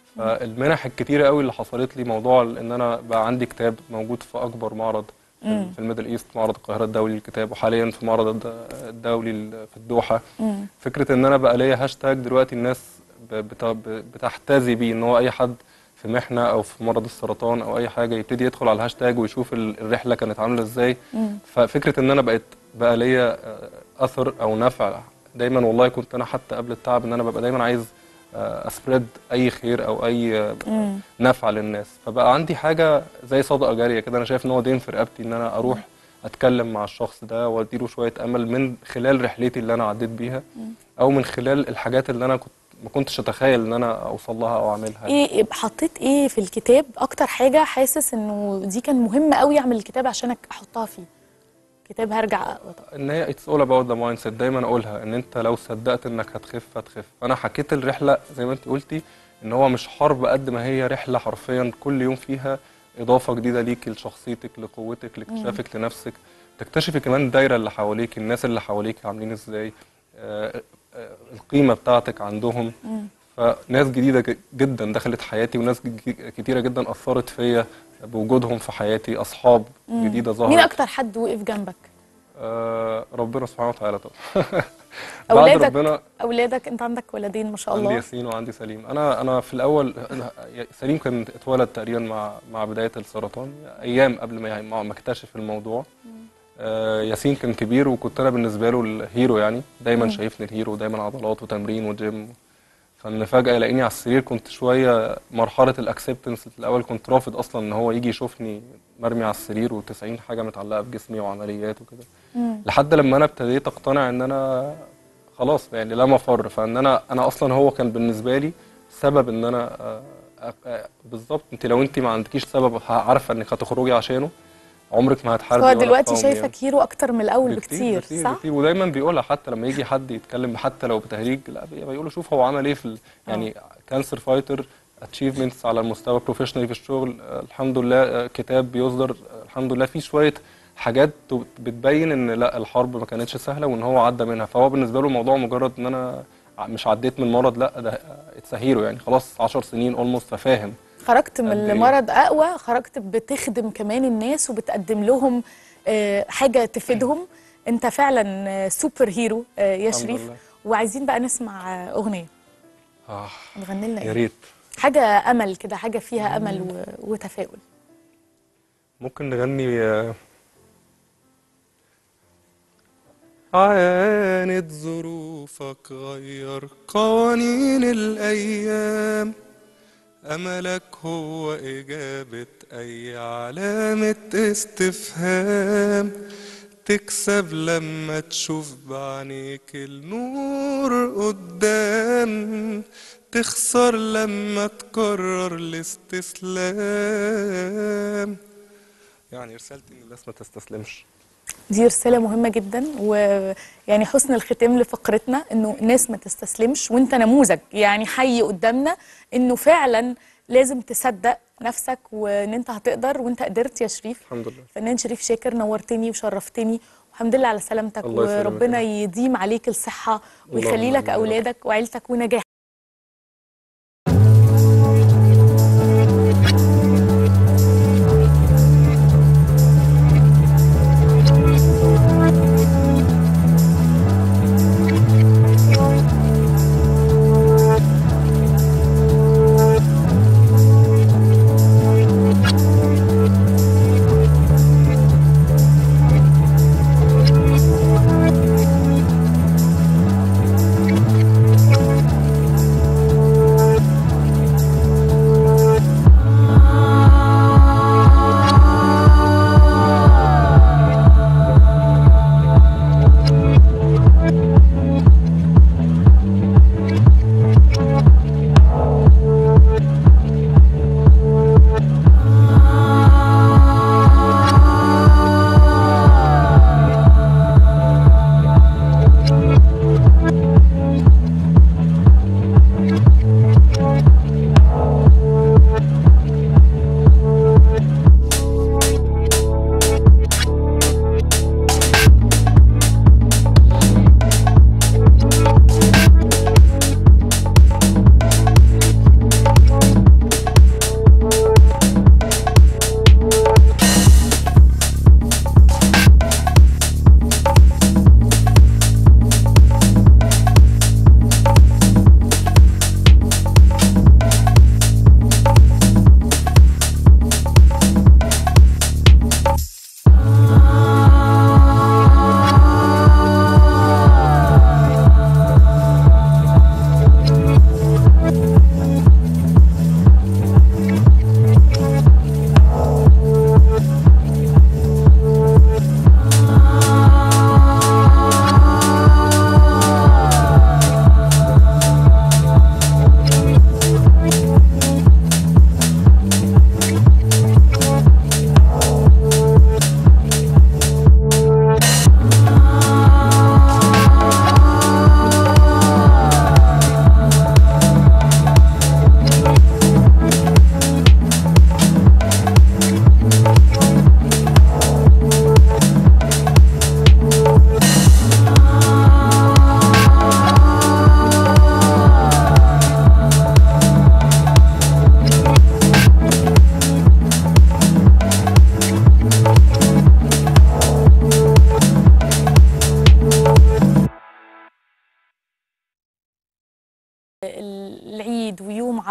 فالمنح الكتيره قوي اللي حصلت لي موضوع ان انا بقى عندي كتاب موجود في اكبر معرض في مم. في الميدل ايست معرض القاهره الدولي للكتاب وحاليا في معرض الد- الدولي ال- في الدوحه مم. فكره ان انا بقى ليا هاشتاج دلوقتي الناس ب- بت- ب- بتحتذي بيه ان هو اي حد في محنه او في مرض السرطان او اي حاجه يبتدي يدخل على الهاشتاج ويشوف ال- الرحله كانت عامله ازاي مم. ففكره ان انا بقيت بقى ليا آه، اثر او نفع دايما والله كنت انا حتى قبل التعب ان انا ببقى دايما عايز اسبريد اي خير او اي آه، مم. نفع للناس فبقى عندي حاجه زي صدقه جاريه كده انا شايف ان هو دين في رقبتي ان انا اروح اتكلم مع الشخص ده واديله شويه امل من خلال رحلتي اللي انا عديت بيها او من خلال الحاجات اللي انا كنت ما كنتش اتخيل ان انا اوصل لها او اعملها ايه حطيت ايه في الكتاب اكتر حاجه حاسس انه دي كان مهم قوي اعمل الكتاب عشان احطها فيه كتاب هرجع ان هي اتس اول اباوت ذا مايند سيت دايما اقولها ان انت لو صدقت انك هتخف هتخف انا حكيت الرحله زي ما انت قلتي ان هو مش حرب قد ما هي رحله حرفيا كل يوم فيها اضافه جديده ليك لشخصيتك لقوتك لاكتشافك لنفسك تكتشفي كمان الدايره اللي حواليك الناس اللي حواليك عاملين ازاي آه، آه، القيمه بتاعتك عندهم مم. فناس جديده ج- جدا دخلت حياتي وناس ج- كتيره جدا اثرت فيا بوجودهم في حياتي اصحاب مم. جديده ظهرت مين اكتر حد وقف جنبك آه ربنا سبحانه وتعالى طبعا بعد اولادك ربنا اولادك انت عندك ولدين ما شاء عندي الله ياسين وعندي سليم انا انا في الاول أنا- سليم كان اتولد تقريبا مع مع بدايه السرطان ايام قبل ما ما ما اكتشف الموضوع آه ياسين كان كبير وكنت انا بالنسبه له الهيرو يعني دايما مم. شايفني الهيرو دايما عضلات وتمرين وجيم فان فجاه يلاقيني على السرير كنت شويه مرحله الاكسبتنس الاول كنت رافض اصلا ان هو يجي يشوفني مرمي على السرير و90 حاجه متعلقه بجسمي وعمليات وكده مم. لحد لما انا ابتديت اقتنع ان انا خلاص يعني لا مفر فان انا انا اصلا هو كان بالنسبه لي سبب ان انا آه، آه، آه، بالظبط انت لو انت ما عندكيش سبب عارفه انك هتخرجي عشانه عمرك ما هتحاربي هو ولا دلوقتي تقاومي شايفك هيرو اكتر من الاول بكتير, بكتير صح بكتير ودايما بيقولها حتى لما يجي حد يتكلم حتى لو بتهريج لا بي- بيقولوا شوف هو عمل ايه في ال- يعني كانسر فايتر اتشيفمنتس على المستوى بروفيشنالي في الشغل آه، الحمد لله آه، كتاب بيصدر آه، الحمد لله في شويه حاجات ت- بتبين ان لا الحرب ما كانتش سهله وان هو عدى منها فهو بالنسبه له الموضوع مجرد ان انا ع- مش عديت من مرض لا ده اتس هيرو يعني خلاص 10 سنين اولموست ففاهم خرجت من قد إيه؟ المرض اقوى خرجت بتخدم كمان الناس وبتقدم لهم آه، حاجه تفيدهم انت فعلا آه، سوبر هيرو آه، يا الحمد شريف لله. وعايزين بقى نسمع آه، اغنيه آه نغني لنا يا ايه ريت حاجه امل كده حاجه فيها امل و- وتفاؤل ممكن نغني آه، عانت ظروفك غير قوانين الأيام أملك هو إجابة أي علامة استفهام تكسب لما تشوف بعينيك النور قدام تخسر لما تقرر الاستسلام يعني رسالتي ان الناس ما تستسلمش دي رسالة مهمة جدا ويعني حسن الختام لفقرتنا انه الناس ما تستسلمش وانت نموذج يعني حي قدامنا انه فعلا لازم تصدق نفسك وان انت هتقدر وانت قدرت يا شريف الحمد لله فنان شريف شاكر نورتني وشرفتني والحمد لله على سلامتك الله يسلمك وربنا يا يديم عليك الصحة اللهم ويخلي لك آمين يا رب. أولادك وعيلتك ونجاح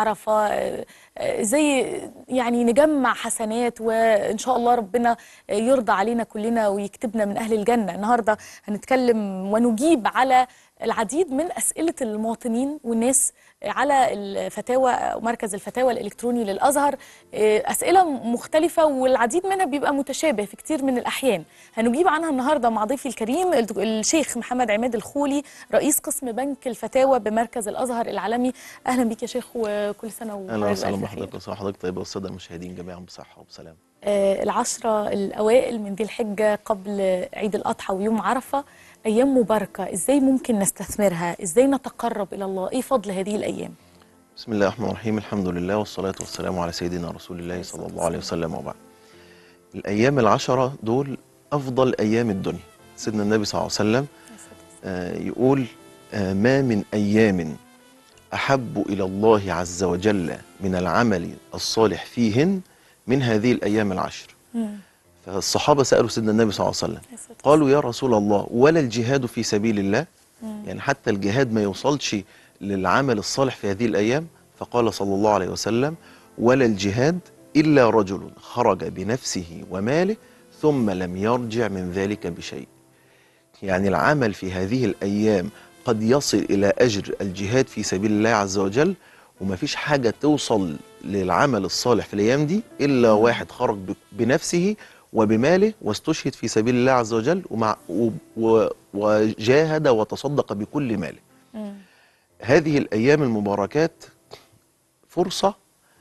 عرفة آه، آه، ازاي يعني نجمع حسنات وان شاء الله ربنا آه، يرضى علينا كلنا ويكتبنا من اهل الجنة النهاردة هنتكلم ونجيب على العديد من أسئلة المواطنين والناس على الفتاوى مركز الفتاوى الإلكتروني للأزهر آه، أسئلة مختلفة والعديد منها بيبقى متشابه في كتير من الأحيان هنجيب عنها النهاردة مع ضيفي الكريم الد- الشيخ محمد عماد الخولي رئيس قسم بنك الفتاوى بمركز الأزهر العالمي أهلا بيك يا شيخ وكل سنة وحضرتك اهلا وسهلا بألف خير. بحضرتك وصحة حضرتك طيبه والساده المشاهدين جميعا بصحه وبسلام آه، العشرة الأوائل من ذي الحجة قبل عيد الأضحى ويوم عرفة أيام مباركة إزاي ممكن نستثمرها إزاي نتقرب إلى الله إيه فضل هذه الأيام بسم الله الرحمن الرحيم الحمد لله والصلاه والسلام على سيدنا رسول الله صلى الله عليه وسلم وبعد الايام العشره دول افضل ايام الدنيا سيدنا النبي صلى الله عليه وسلم آه، يقول آه، ما من ايام احب الى الله عز وجل من العمل الصالح فيهن من هذه الايام العشر فالصحابه سالوا سيدنا النبي صلى الله عليه وسلم قالوا يا رسول الله ولا الجهاد في سبيل الله يعني حتى الجهاد ما يوصلش للعمل الصالح في هذه الأيام فقال صلى الله عليه وسلم ولا الجهاد إلا رجل خرج بنفسه وماله ثم لم يرجع من ذلك بشيء يعني العمل في هذه الأيام قد يصل إلى أجر الجهاد في سبيل الله عز وجل وما فيش حاجة توصل للعمل الصالح في الأيام دي إلا واحد خرج ب- بنفسه وبماله واستشهد في سبيل الله عز وجل ومع و- و- وجاهد وتصدق بكل ماله هذه الأيام المباركات فرصة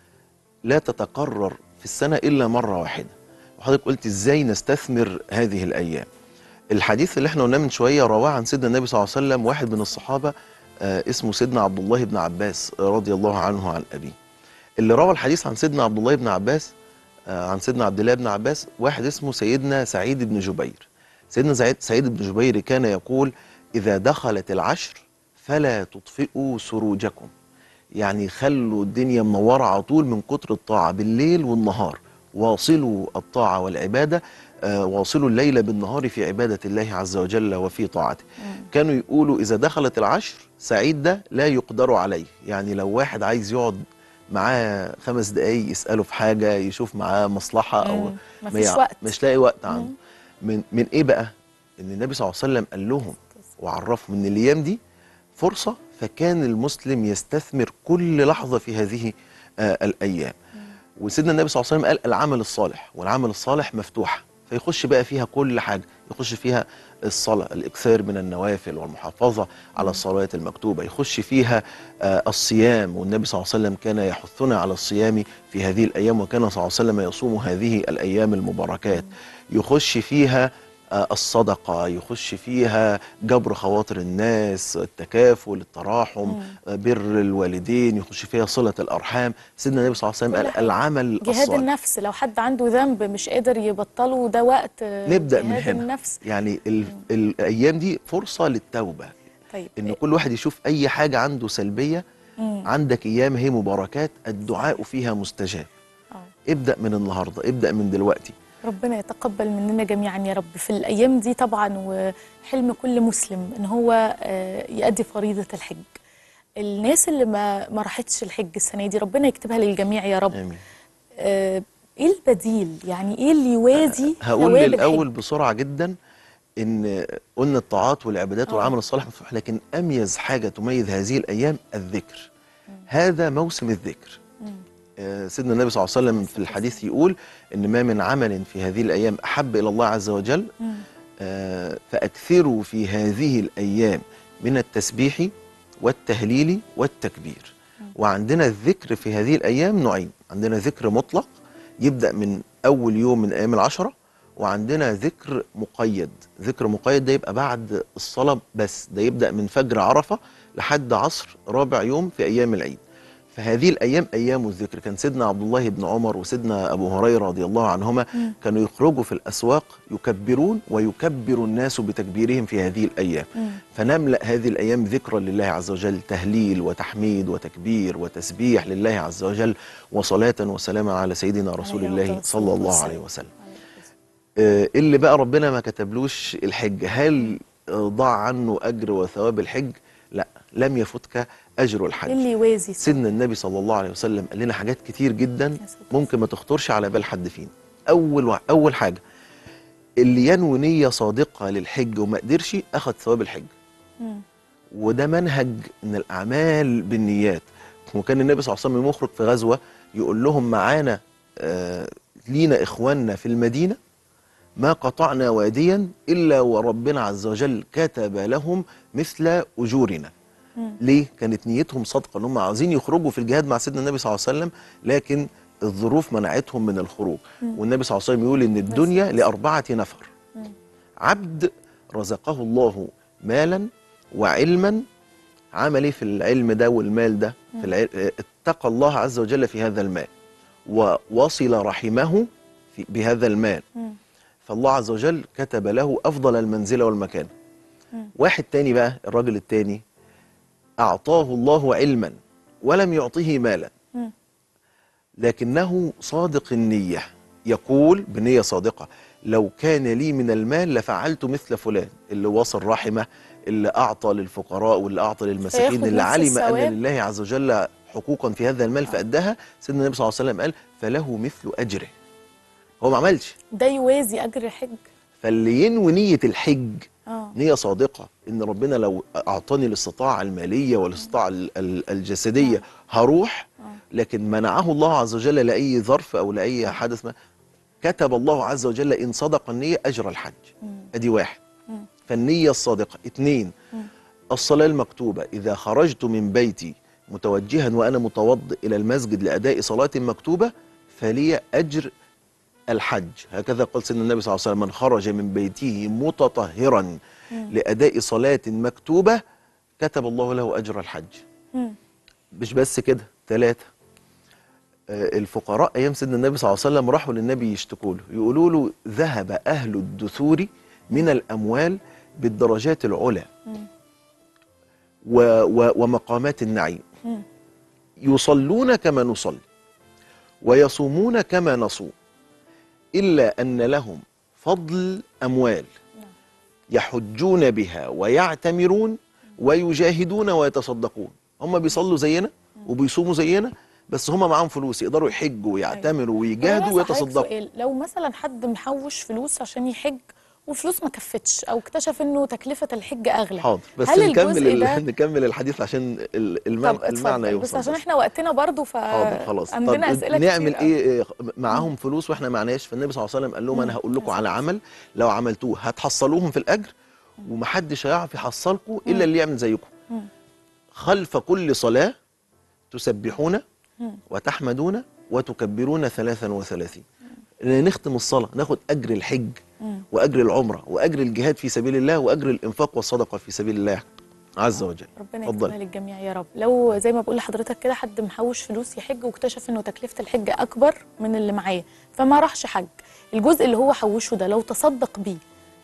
لا تتكرر في السنة إلا مرة واحدة وحضرتك قلت إزاي نستثمر هذه الأيام الحديث اللي احنا قلناه من شوية رواه عن سيدنا النبي صلى الله عليه وسلم واحد من الصحابة آه اسمه سيدنا عبد الله بن عباس رضي الله عنه عن أبيه اللي روى الحديث عن سيدنا عبد الله بن عباس آه عن سيدنا عبد الله بن عباس واحد اسمه سيدنا سعيد بن جبير سيدنا سعيد, سعيد بن جبير كان يقول إذا دخلت العشر فلا تطفئوا سروجكم يعني خلوا الدنيا منورة على طول من كتر الطاعة بالليل والنهار واصلوا الطاعة والعبادة آه، واصلوا الليل بالنهار في عبادة الله عز وجل وفي طاعته كانوا يقولوا إذا دخلت العشر سعيد ده لا يقدر عليه يعني لو واحد عايز يقعد معاه خمس دقايق يسأله في حاجة يشوف معاه مصلحة أو مم. ما مفيش يع- وقت. مش لاقي وقت عنده من من إيه بقى؟ إن النبي صلى الله عليه وسلم قال لهم وعرفهم إن الأيام دي فرصة فكان المسلم يستثمر كل لحظة في هذه آه الأيام وسيدنا النبي صلى الله عليه وسلم قال العمل الصالح والعمل الصالح مفتوح فيخش بقى فيها كل حاجة يخش فيها الصلاة الإكثار من النوافل والمحافظة على الصلوات المكتوبة يخش فيها آه الصيام والنبي صلى الله عليه وسلم كان يحثنا على الصيام في هذه الأيام وكان صلى الله عليه وسلم يصوم هذه الأيام المباركات يخش فيها آه، الصدقة يخش فيها جبر خواطر الناس التكافل التراحم آه، بر الوالدين يخش فيها صلة الأرحام سيدنا النبي صلى الله عليه وسلم قال العمل جهاد الصالح النفس لو حد عنده ذنب مش قادر يبطله ده وقت آه، نبدأ من جهاد هنا النفس يعني ال- الأيام دي فرصة للتوبة طيب إن كل واحد يشوف أي حاجة عنده سلبية مم. عندك أيام هي مباركات الدعاء فيها مستجاب آه. ابدأ من النهاردة ابدأ من دلوقتي ربنا يتقبل مننا جميعا يا رب في الأيام دي طبعا وحلم كل مسلم إن هو آه، يؤدي فريضة الحج الناس اللي ما ما راحتش الحج السنة دي ربنا يكتبها للجميع يا رب آمين آه، إيه البديل يعني إيه اللي يوازي هقول ثواب للأول الحج؟ بسرعة جدا إن قلنا الطاعات والعبادات آه. والعمل الصالح مفتوح لكن أميز حاجة تميز هذه الأيام الذكر هذا موسم الذكر آه، سيدنا النبي صلى الله عليه وسلم في الحديث يقول إن ما من عمل في هذه الأيام أحب إلى الله عز وجل مم. آه، فأكثروا في هذه الأيام من التسبيح والتهليل والتكبير وعندنا الذكر في هذه الأيام نوعين عندنا ذكر مطلق يبدأ من أول يوم من أيام العشرة وعندنا ذكر مقيد ذكر مقيد ده يبقى بعد الصلاة بس ده يبدأ من فجر عرفة لحد عصر رابع يوم في أيام العيد فهذه الأيام أيام الذكر كان سيدنا عبد الله بن عمر وسيدنا أبو هريرة رضي الله عنهما مم. كانوا يخرجوا في الأسواق يكبرون ويكبر الناس بتكبيرهم في هذه الأيام مم. فنملأ هذه الأيام ذكرا لله عز وجل تهليل وتحميد وتكبير وتسبيح لله عز وجل وصلاة وسلاما على سيدنا رسول عليه الله الصلاة صلى الله والسلام. عليه وسلم آه، اللي بقى ربنا ما كتبلوش الحج هل آه، ضاع عنه أجر وثواب الحج لا لم يفوتك اجر الحج إيه اللي يوازي سيدنا النبي صلى الله عليه وسلم قال لنا حاجات كتير جدا ممكن ما تخطرش على بال حد فينا اول وع- اول حاجه اللي ينوي نيه صادقه للحج وما قدرش اخذ ثواب الحج مم. وده منهج ان الاعمال بالنيات وكان النبي صلى الله عليه وسلم يخرج في غزوه يقول لهم معانا آه لينا اخواننا في المدينه ما قطعنا واديا الا وربنا عز وجل كتب لهم مثل اجورنا ليه؟ كانت نيتهم صادقه ان هم عاوزين يخرجوا في الجهاد مع سيدنا النبي صلى الله عليه وسلم لكن الظروف منعتهم من الخروج مم. والنبي صلى الله عليه وسلم يقول ان الدنيا لاربعه نفر عبد رزقه الله مالا وعلما عمل ايه في العلم ده والمال ده في العلم اتقى الله عز وجل في هذا المال ووصل رحمه في بهذا المال فالله عز وجل كتب له افضل المنزله والمكان واحد تاني بقى الراجل التاني اعطاه الله علما ولم يعطه مالا لكنه صادق النية يقول بنية صادقة لو كان لي من المال لفعلت مثل فلان اللي وصل رحمه اللي أعطى للفقراء واللي أعطى للمساكين فياخد اللي نفس علم أن الثواب. لله عز وجل حقوقا في هذا المال فأداها سيدنا النبي صلى الله عليه وسلم قال فله مثل أجره هو ما عملش ده يوازي اجر الحج فاللي ينوي نية الحج اه نية صادقة إن ربنا لو أعطاني الاستطاعة المالية والاستطاعة ال- ال- الجسدية هروح لكن منعه الله عز وجل لأي ظرف أو لأي حدث ما كتب الله عز وجل إن صدق النية أجر الحج أدي واحد فالنية الصادقة اتنين الصلاة المكتوبة إذا خرجت من بيتي متوجها وأنا متوضئ إلى المسجد لأداء صلاة مكتوبة فلي أجر الحج هكذا قال سيدنا النبي صلى الله عليه وسلم من خرج من بيته متطهرا لأداء صلاة مكتوبة كتب الله له أجر الحج مم. مش بس كده ثلاثة آه، الفقراء أيام سيدنا النبي صلى الله عليه وسلم راحوا للنبي يشتكوا له يقولوا له ذهب أهل الدثور من الأموال بالدرجات العلى و و ومقامات النعيم مم. يصلون كما نصلي ويصومون كما نصوم إلا أن لهم فضل أموال يحجون بها ويعتمرون ويجاهدون ويتصدقون هم بيصلوا زينا وبيصوموا زينا بس هم معاهم فلوس يقدروا يحجوا ويعتمروا ويجاهدوا طب أنا أسأل حضرتك ويتصدقوا سؤال، لو مثلا حد محوش فلوس عشان يحج وفلوس ما كفتش او اكتشف انه تكلفه الحج اغلى حاضر بس هل نكمل الجزء ده ال... نكمل الحديث عشان ال- المعنى, طب المعنى اتفضل يوصل بس عشان احنا وقتنا برضو ف حاضر خلاص عندنا طب اسئله نعمل كتير ايه إيه، معاهم فلوس واحنا معناش فالنبي صلى الله عليه وسلم قال لهم انا هقول لكم على عمل لو عملتوه هتحصلوهم في الاجر ومحدش هيعرف يحصلكم الا اللي يعمل زيكم مم. خلف كل صلاه تسبحون مم. وتحمدون وتكبرون ثلاثا وثلاثين نختم الصلاه ناخد اجر الحج مم. واجر العمره واجر الجهاد في سبيل الله واجر الانفاق والصدقه في سبيل الله عز وجل ربنا اتفضل. يكتبها للجميع يا رب لو زي ما بقول لحضرتك كده حد محوش فلوس يحج واكتشف انه تكلفه الحج اكبر من اللي معاه فما راحش حج الجزء اللي هو حوشه ده لو تصدق بيه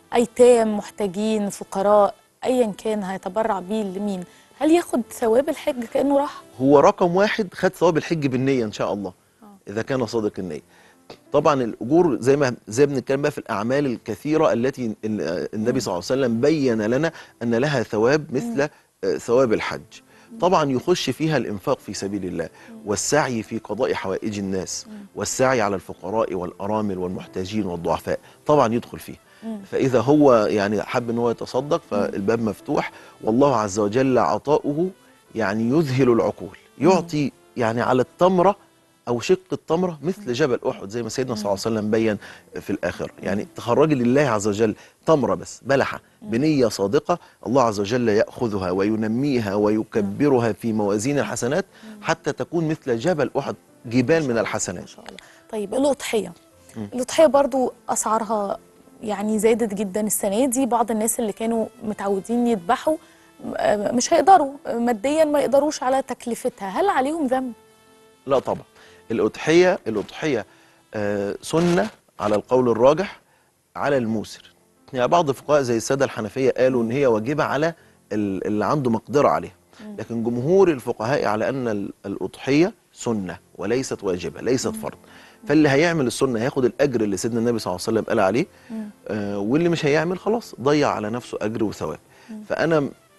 ايتام محتاجين فقراء ايا كان هيتبرع بيه لمين هل ياخد ثواب الحج كانه راح هو رقم واحد خد ثواب الحج بالنية إن شاء الله إذا كان صادق النية طبعا الأجور زي ما زي ما بنتكلم بقى في الأعمال الكثيرة التي ال- النبي صلى الله عليه وسلم بين لنا أن لها ثواب مثل آه، ثواب الحج طبعا يخش فيها الإنفاق في سبيل الله والسعي في قضاء حوائج الناس والسعي على الفقراء والأرامل والمحتاجين والضعفاء طبعا يدخل فيه فإذا هو يعني حب أن هو يتصدق فالباب مفتوح والله عز وجل عطاؤه يعني يذهل العقول يعطي يعني على التمرة أو شق التمرة مثل جبل أحد زي ما سيدنا صلى الله عليه وسلم بين في الآخرة يعني تخرجي لله عز وجل تمرة بس بلحة بنية صادقة الله عز وجل يأخذها وينميها ويكبرها في موازين الحسنات حتى تكون مثل جبل أحد جبال من الحسنات طيب الأضحية مم. الأضحية برضو أسعارها يعني زادت جدا السنة دي بعض الناس اللي كانوا متعودين يذبحوا آه، مش هيقدروا آه، ماديا ما يقدروش على تكلفتها هل عليهم ذنب؟ لا طبعا الأضحية الأضحية آه، سنة على القول الراجح على الموسر يعني بعض الفقهاء زي السادة الحنفية قالوا إن هي واجبة على ال- اللي عنده مقدرة عليها لكن جمهور الفقهاء على أن ال- الأضحية سنة وليست واجبة ليست فرض فاللي هيعمل السنة هياخد الأجر اللي سيدنا النبي صلى الله عليه وسلم قال عليه آه واللي مش هيعمل خلاص ضيع على نفسه أجر وثواب فأنا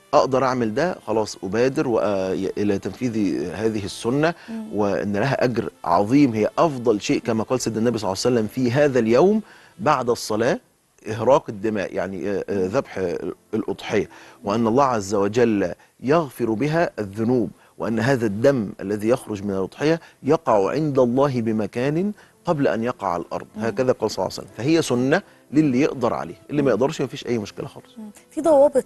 اقدر اعمل ده خلاص ابادر وأ- الى تنفيذ هذه السنه وان لها اجر عظيم هي افضل شيء كما قال سيدنا النبي صلى الله عليه وسلم في هذا اليوم بعد الصلاه اهراق الدماء يعني آه، آه، ذبح الاضحيه وان الله عز وجل يغفر بها الذنوب وان هذا الدم الذي يخرج من الاضحيه يقع عند الله بمكان قبل ان يقع على الارض هكذا قال صلى الله عليه وسلم فهي سنه للي يقدر عليه اللي ما يقدرش مفيش اي مشكله خالص في ضوابط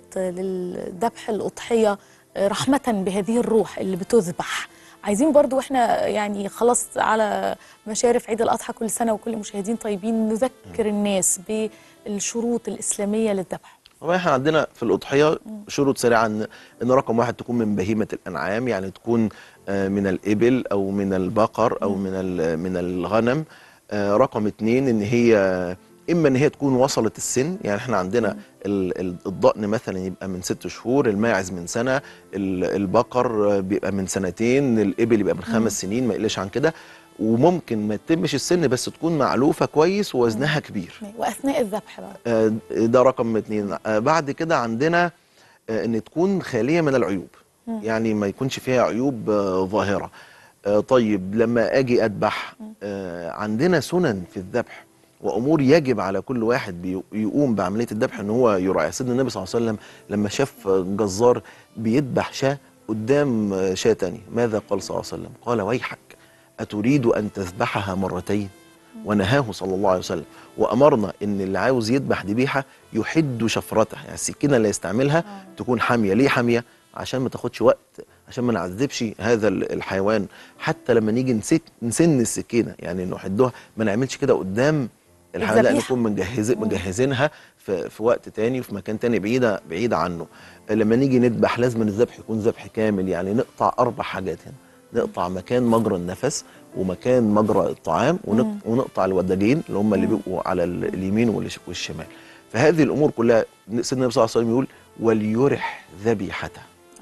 للذبح الأضحية رحمة بهذه الروح اللي بتذبح عايزين برضو احنا يعني خلاص على مشارف عيد الأضحى كل سنة وكل المشاهدين طيبين نذكر الناس بالشروط الإسلامية للذبح طبعا احنا عندنا في الاضحيه شروط سريعه ان ان رقم واحد تكون من بهيمه الانعام يعني تكون آه، من الابل او من البقر او من ال- من الغنم آه، رقم اتنين ان هي اما ان هي تكون وصلت السن يعني احنا عندنا ال- ال- الضأن مثلا يبقى من ست شهور الماعز من سنه ال- البقر آه، بيبقى من سنتين الابل يبقى من خمس سنين ما يقلش عن كده وممكن ما تتمش السن بس تكون معلوفه كويس ووزنها كبير وأثناء الذبح بقى آه، ده رقم اتنين آه، بعد كده عندنا آه، ان تكون خاليه من العيوب مم. يعني ما يكونش فيها عيوب آه، ظاهره آه، طيب لما اجي اذبح آه، عندنا سنن في الذبح وامور يجب على كل واحد بي- يقوم بعمليه الذبح ان هو يراعي سيدنا النبي صلى الله عليه وسلم لما شاف آه، جزار بيذبح شاه قدام آه، شاه تاني ماذا قال صلى الله عليه وسلم قال ويحك اتريد ان تذبحها مرتين ونهاه صلى الله عليه وسلم وامرنا ان اللي عاوز يذبح ذبيحه يحد شفرته يعني السكينه اللي يستعملها تكون حاميه ليه حاميه عشان ما تاخدش وقت عشان ما نعذبش هذا ال- الحيوان حتى لما نيجي نسك نسن السكينه يعني نحدها ما نعملش كده قدام الحيوان لا الذبيحة. نكون مجهز مجهزينها في, في وقت تاني وفي مكان تاني بعيده بعيد عنه لما نيجي نذبح لازم الذبح يكون ذبح كامل يعني نقطع اربع حاجات هنا نقطع مكان مجرى النفس ومكان مجرى الطعام ونق- مم. ونقطع الوداجين اللي هم اللي بيبقوا على ال- اليمين والش- والشمال فهذه الامور كلها سيدنا النبي صلى الله عليه وسلم يقول وليرح ذبيحته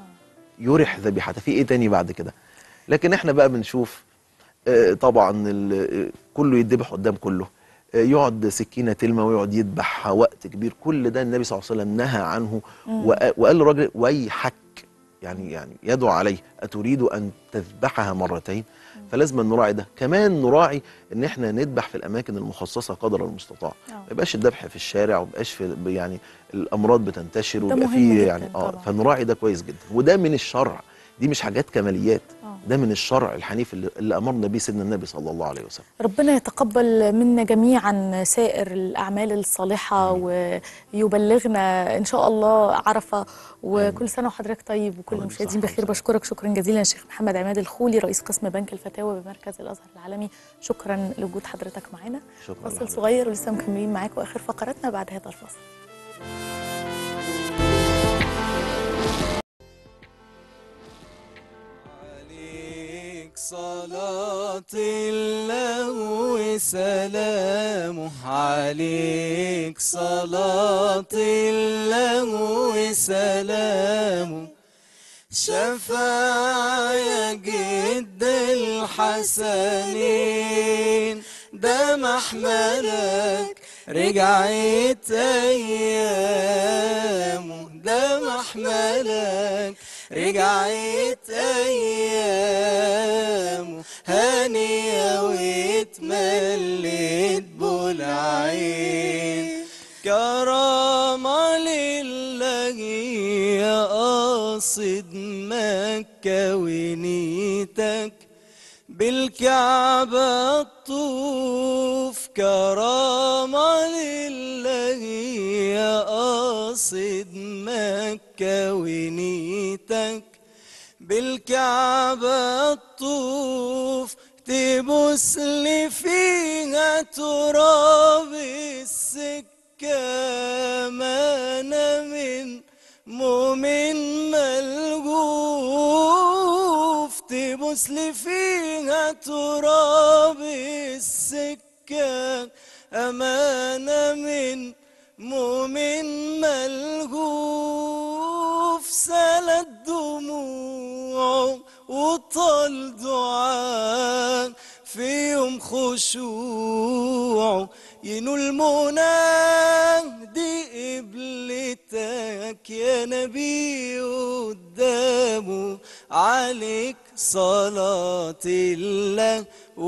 يرح ذبيحته في ايه تاني بعد كده لكن احنا بقى بنشوف آه، طبعا ال- آه، كله يذبح قدام كله آه، يقعد سكينه تلمه ويقعد يذبح وقت كبير كل ده النبي صلى الله عليه وسلم نهى عنه مم. وق- وقال للراجل ويحك يعني يعني يدعو عليه اتريد ان تذبحها مرتين فلازم نراعي ده كمان نراعي ان احنا نذبح في الاماكن المخصصه قدر المستطاع ما يبقاش الذبح في الشارع وما يبقاش في يعني الامراض بتنتشر ده ويبقى مهم فيه جداً يعني اه طبعاً. فنراعي ده كويس جدا وده من الشرع دي مش حاجات كماليات آه. ده من الشرع الحنيف اللي, اللي امرنا به سيدنا النبي صلى الله عليه وسلم ربنا يتقبل منا جميعا سائر الأعمال الصالحة ويبلغنا إن شاء الله عرفة وكل سنة وحضرتك طيب وكل المشاهدين بخير بشكرك شكرا جزيلا يا شيخ محمد عماد الخولي رئيس قسم بنك الفتاوى بمركز الأزهر العالمي شكرا لوجود حضرتك معنا شكرا فاصل لحضرتك. صغير ولسه مكملين معاكم آخر فقراتنا بعد هذا الفاصل عليك صلاة الله وسلامه عليك صلاة الله وسلامه شفاعة يا جد الحسنين ده محملك رجعت أيامه ده محملك رجعت أيامه هانية واتملت بالعين كرامة لله يا قاصد مكة ونيتك بالكعبة الطوف كرامة لله يا قاصد مكة ونيتك بالكعبة الطوف تبوس لي فيها تراب السكة ما أنا من مؤمن ملجوف تبوس لي فيها تراب السكة أمانة من مؤمن ملهوف سالت دموعه وطال دعاء في يوم خشوعه ينول مناه دي قبلة لك يا نبي قدامه عليك صلاة الله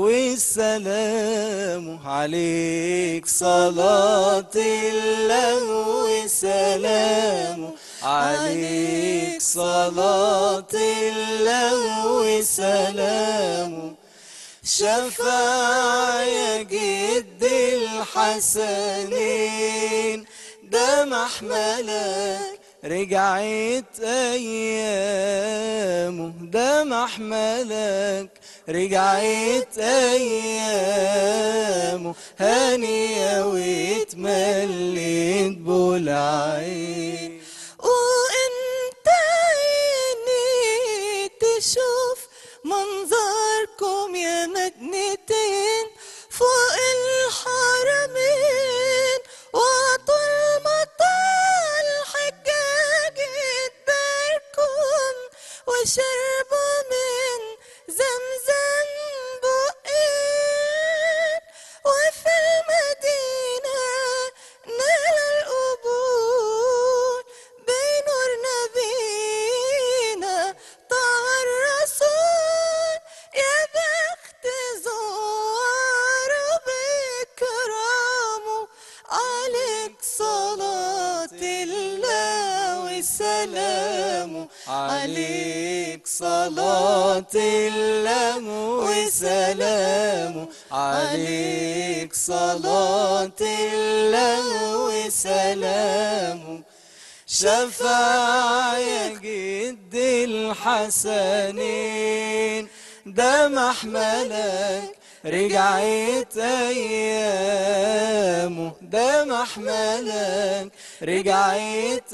والسلام عليك صلاة الله وسلامه عليك صلاة الله وسلامه شفاع يا جد الحسنين ده محملك رجعت ايامه ده محملك رجعت ايامه هانية واتمليت بالعين وانت عيني تشوف منظركم يا مجنتين فوق الحرمين وطول ما طال الحجاج يتباركم وشربوا من زمزم بقين وفي المدينة نال القبول بنور نبينا طه الرسول يا بخت زواره بكرامه عليك صلاة الله وسلامه عليك صلاة الله وسلامه عليك صلاة الله وسلامه شفاع يا جد الحسنين ده محملك رجعت ايامه ده محملك رجعت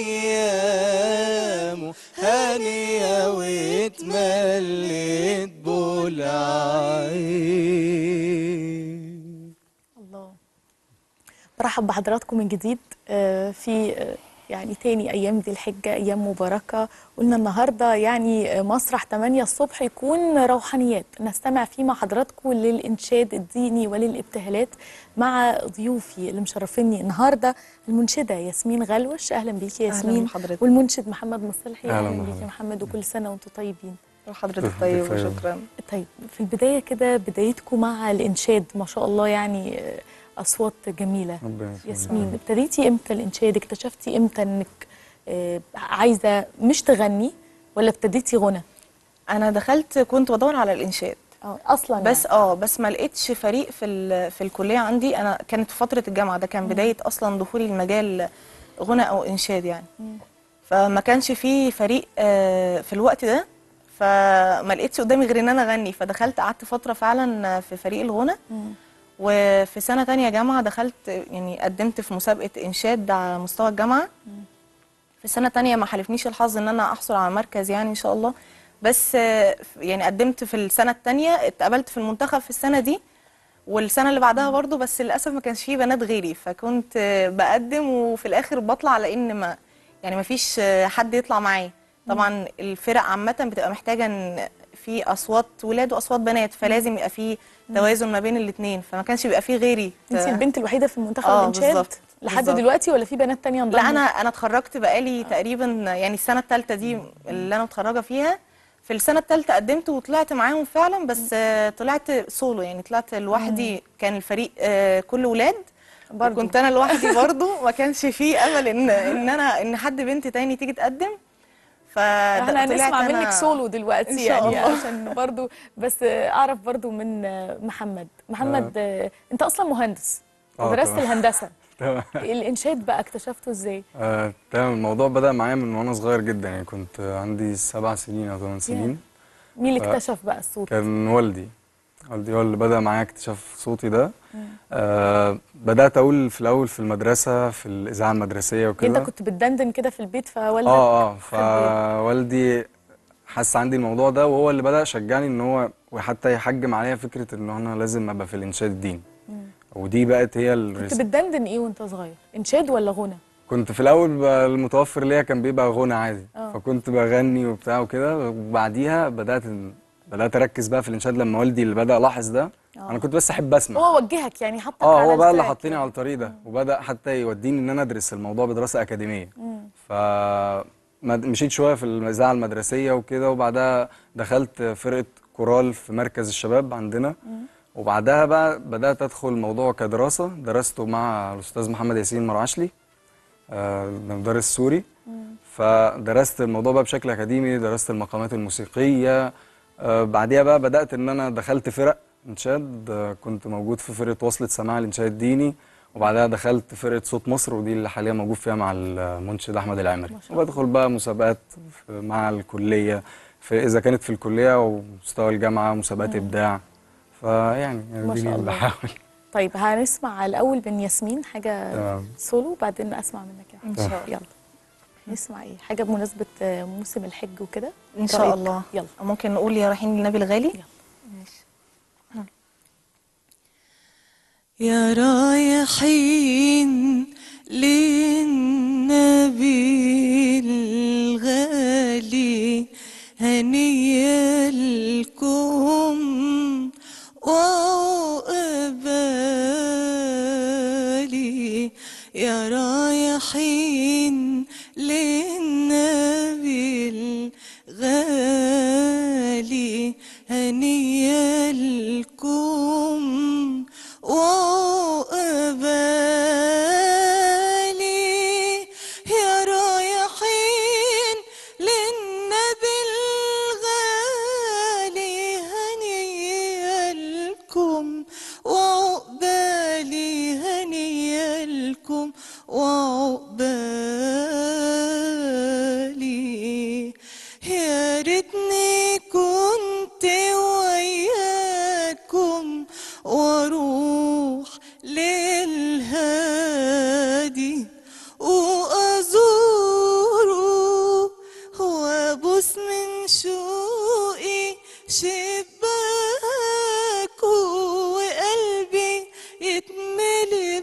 ايامه هانية واتملت بالعين الله برحب بحضراتكم من جديد آه، في آه، يعني تاني أيام ذي الحجة أيام مباركة قلنا النهاردة يعني آه، مسرح 8 الصبح يكون روحانيات نستمع فيه مع حضراتكم للإنشاد الديني وللابتهالات مع ضيوفي اللي مشرفيني النهاردة المنشدة ياسمين غلوش أهلا بيكي يا أهلاً ياسمين بحضرتك. والمنشد محمد مصلحي أهلاً أهلا بيكي بحضرتك. يا محمد وكل سنة وأنتم طيبين وحضرتك طيب وشكرا طيب في البداية كده بدايتكم مع الإنشاد ما شاء الله يعني آه، أصوات جميلة ربنا يسلمك. ياسمين ابتديتي إمتى الإنشاد اكتشفتي إمتى إنك آه، عايزة مش تغني ولا ابتديتي غنى انا دخلت كنت بدور على الانشاد اه اصلا بس اه بس ما لقيتش فريق في ال- في الكليه عندي انا كانت في فتره الجامعه ده كان بدايه اصلا دخولي المجال غنى او انشاد يعني فما كانش في فريق آه، في الوقت ده فما لقيتش قدامي غير ان انا اغني فدخلت قعدت فتره فعلا في فريق الغنى وفي سنه تانية جامعه دخلت يعني قدمت في مسابقه انشاد على مستوى الجامعه في سنه تانية ما حالفنيش الحظ ان انا احصل على مركز يعني ان شاء الله بس آه، يعني قدمت في السنه التانية اتقبلت في المنتخب في السنه دي والسنه اللي بعدها برضو بس للاسف ما كانش فيه بنات غيري فكنت آه، بقدم وفي الاخر بطلع على ان ما يعني ما فيش آه، حد يطلع معايا طبعا الفرق عامه بتبقى محتاجه ان في اصوات ولاد واصوات بنات فلازم يبقى في توازن ما بين الاثنين فما كانش بيبقى في غيري انت البنت الوحيده في المنتخب آه، الانشاد بالظبط، لحد بالظبط. دلوقتي ولا في بنات تانية انضموا لا انا انا اتخرجت بقالي تقريبا يعني السنه الثالثه دي اللي انا متخرجه فيها في السنه الثالثه قدمت وطلعت معاهم فعلا بس آه، طلعت سولو يعني طلعت لوحدي كان الفريق آه، كله ولاد برضو. كنت انا لوحدي برضو ما كانش فيه امل ان ان انا ان حد بنت تاني تيجي تقدم ف احنا طلعت هنسمع أنا- منك سولو دلوقتي إن شاء يعني الله. عشان برضو بس آه، اعرف برضو من آه، محمد محمد آه، انت اصلا مهندس آه، ودرست تمام. الهندسه تمام الانشاد بقى اكتشفته ازاي آه، تمام الموضوع بدأ معايا من وانا صغير جدا يعني كنت عندي سبع سنين او ثمان سنين مين اللي آه، اكتشف بقى الصوت كان والدي والدي هو اللي بدأ معايا اكتشاف صوتي ده آه بدأت أقول في الأول في المدرسة في الإذاعة المدرسية انت وكده كنت بتدندن كده في البيت فوالدك اه اه فوالدي حس عندي الموضوع ده وهو اللي بدأ شجعني ان هو وحتى يحجم عليا فكرة ان انا لازم ابقى في الانشاد الديني ودي بقت هي كنت الرسالة بتدندن ايه وانت صغير انشاد ولا غنى كنت في الاول ب- المتوفر ليا كان بيبقى غنى عادي آه. فكنت بغني وبتاع وكده وبعديها بدات إن بدات اركز بقى في الانشاد لما والدي اللي بدا لاحظ ده آه. انا كنت بس احب اسمع هو وجهك يعني حطك اه على هو بقى اللي التراك حطيني على الطريق ده وبدا حتى يوديني ان انا ادرس الموضوع بدراسه اكاديميه مم. ف مد- مشيت شويه في الاذاعه المدرسيه وكده وبعدها دخلت فرقه كورال في مركز الشباب عندنا وبعدها بقى بدات ادخل الموضوع كدراسه درسته مع الاستاذ محمد ياسين مرعشلي آه، ده مدرس سوري فدرست الموضوع بقى بشكل اكاديمي درست المقامات الموسيقيه آه، بعديها بقى بدات ان انا دخلت فرق انشاد آه، كنت موجود في فرقه وصلة سماع الانشاد الديني وبعدها دخلت فرقه صوت مصر ودي اللي حاليا موجود فيها مع المنشد احمد العمري وبدخل بقى مسابقات في- مع الكليه في اذا كانت في الكليه او مستوى الجامعه مسابقات مم. ابداع فيعني ما دي شاء اللي الله. بحاول طيب هنسمع الاول من ياسمين حاجه تمام. سولو وبعدين اسمع منك يعني. إن شاء الله. يلا نسمع ايه حاجه بمناسبه آه، موسم الحج وكده ان شاء رأيك؟ الله يلا ممكن نقول يا رايحين للنبي الغالي يا رايحين للنبي الغالي هنيا لكم وقبالي يا رايحين للنبي الغالي هنيا لكم وقبالي يا رايحين للنبي الغالي هنيا لكم وعقبالي هنيا لكم وعقبالي يا ريتني كنت وياكم واروح للهادي وازوره وابوس من شوقي شباكه وقلبي يتملي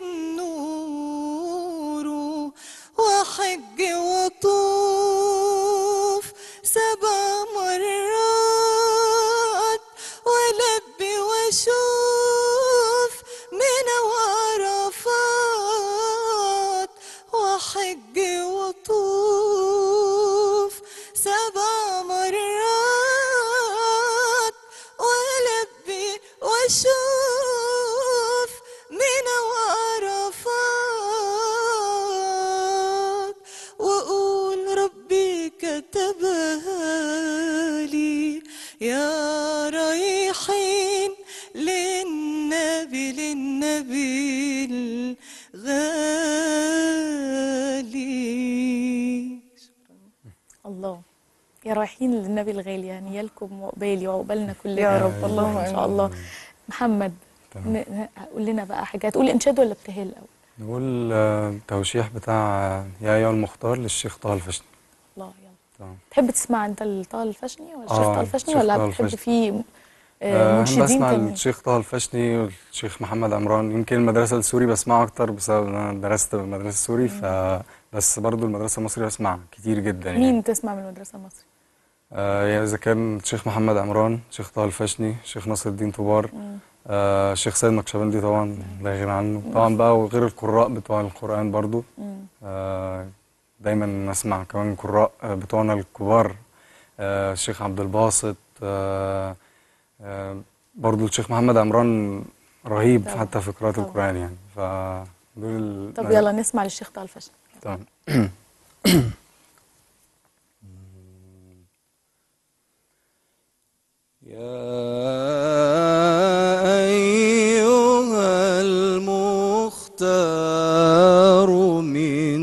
بنوره واحج واطوف سبع مرات والبي واشوف منى وعرفات واحج واطوف سبع مرات والبي واشوف منى وعرفات واقول ربي كتبها لي يا رايحين للنبي للنبي الغالي الله يا رايحين للنبي الغالي يعني يالكم وقبالي وعقبالنا كلنا يا رب، اللهم ان شاء آمين. الله محمد تمام. ن- ن- قول لنا بقى حاجه هتقول انشاد ولا ابتهال الاول نقول آه، توشيح بتاع آه، يا ايها المختار للشيخ طه الفشني الله يلا تمام تحب تسمع انت طه الفشني ولا الشيخ آه، طه الفشني الشيخ ولا طه بتحب الفشني. فيه آه، آه، منشدين بسمع تانيين الشيخ طه الفشني والشيخ محمد عمران يمكن المدرسة السوري بسمعه أكتر بسبب إن أنا درست في المدرسة السوري ف بس برضو المدرسة المصري بسمع كتير جدا يعني مين تسمع من المدرسه المصري آه يعني إذا كان الشيخ محمد عمران الشيخ طه الفشني الشيخ ناصر الدين طوبار مم. آه الشيخ سيد نقشبندي طبعا لا غنى عنه طبعا بقى وغير القراء بتوع القرآن برضو مم. آه دايما نسمع كمان قراء آه، بتوعنا الكبار آه الشيخ عبد الباسط آه آه برضو الشيخ محمد عمران رهيب طبعا. حتى في قراءة طبعا. القرآن يعني فدول ال- طب يلا نسمع للشيخ طه الفشني تمام يا أيها المختار من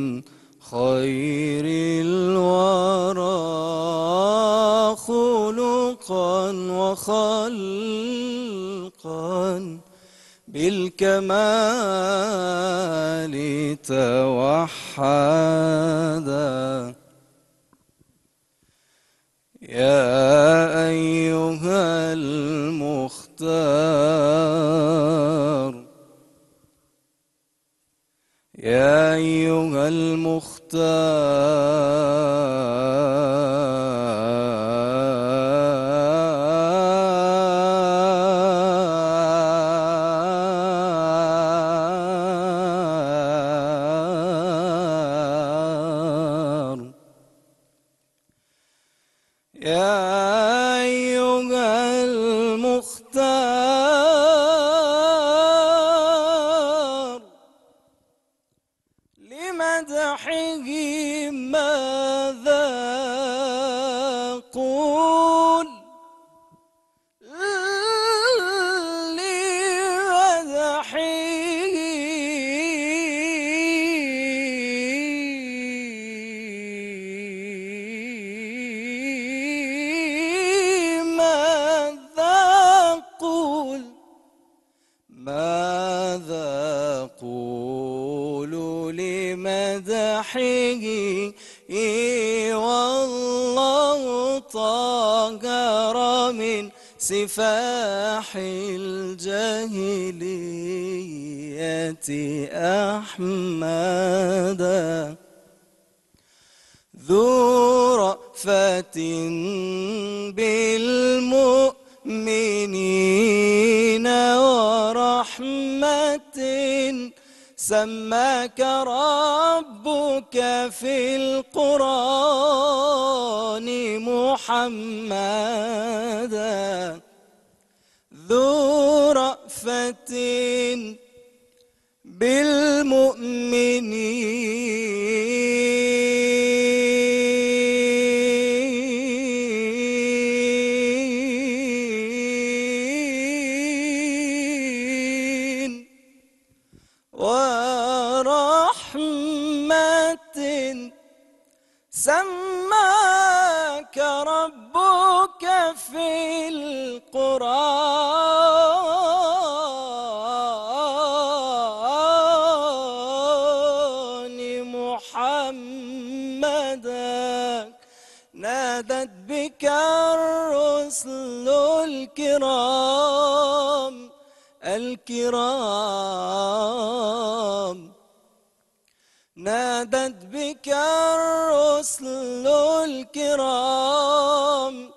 خير الورى خلقا وخلقا بالكمال توحدا يا أيها المختار يا أيها أقول لمدحه والله طهر من سفاح الجاهلية أحمدا ذو رأفة بالمؤمنين ورحمة سماك ربك في القرآن محمدا ذو رأفة بالمؤمنين ورحمة سماك ربك في القرآن محمدا نادت بك الرسل الكرام الكرام نادت بك الرسل الكرام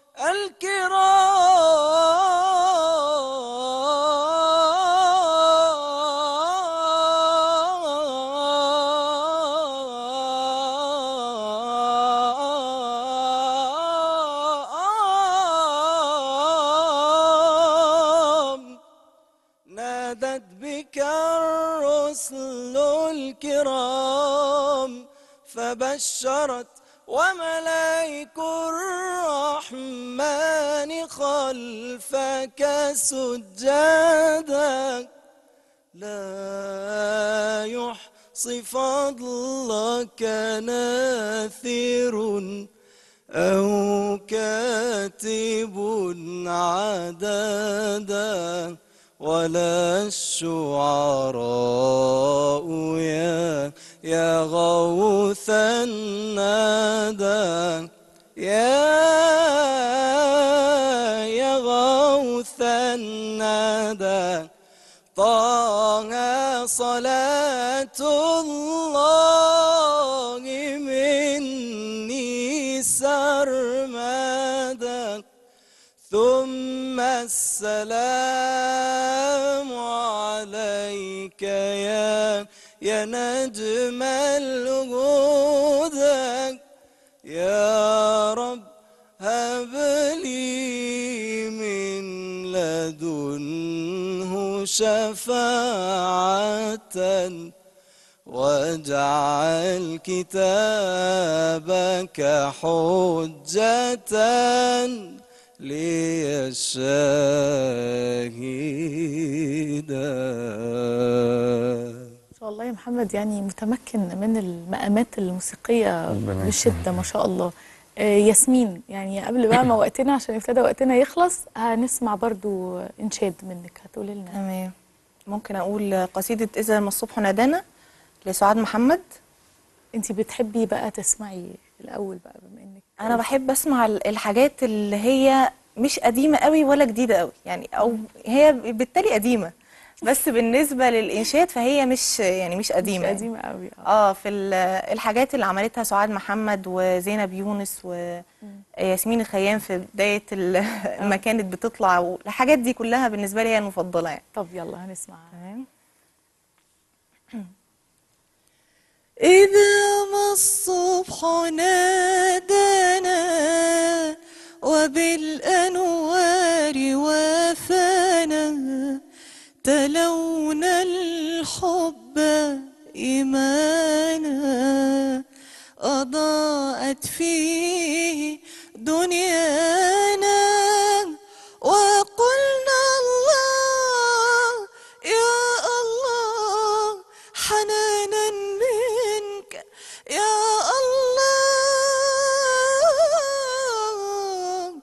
الكرام نادت بك الرسل الكرام فبشرت وملائك الرحمن خلفك سجدا لا يحصي فضلك ناثر أو كاتب عددا ولا الشعراء يا يا غوث الندى يا يا غوث الندى طه صلاة الله مني سرمدا ثم السلام عليك يا يا نجم الهدى يا رب هب لي من لدنه شفاعة واجعل كتابك حجة لي الشاهدا ما شاء الله يا محمد يعني متمكن من المقامات الموسيقية ربنا بشدة ما شاء الله آه، ياسمين يعني قبل بقى ما وقتنا عشان ابتدى وقتنا يخلص هنسمع برضو إنشاد منك هتقولي لنا تمام ممكن اقول قصيده اذا ما الصبح نادانا لسعاد محمد انت بتحبي بقى تسمعي الاول بقى بما انك انا بحب اسمع ال- الحاجات اللي هي مش قديمه قوي ولا جديده قوي يعني او هي بالتالي قديمه بس بالنسبه للانشاد فهي مش يعني مش قديمه مش يعني. قديمة قوي اه في ال- الحاجات اللي عملتها سعاد محمد وزينب يونس وياسمين الخيام في بدايه ال- لما كانت بتطلع والحاجات دي كلها بالنسبه لي هي المفضله يعني طب يلا هنسمع تمام إذا ما الصبح نادانا وبالأنوار وافانا تلونا الحب إيمانا أضاءت فيه دنيانا وقلنا الله يا الله حنانا منك يا الله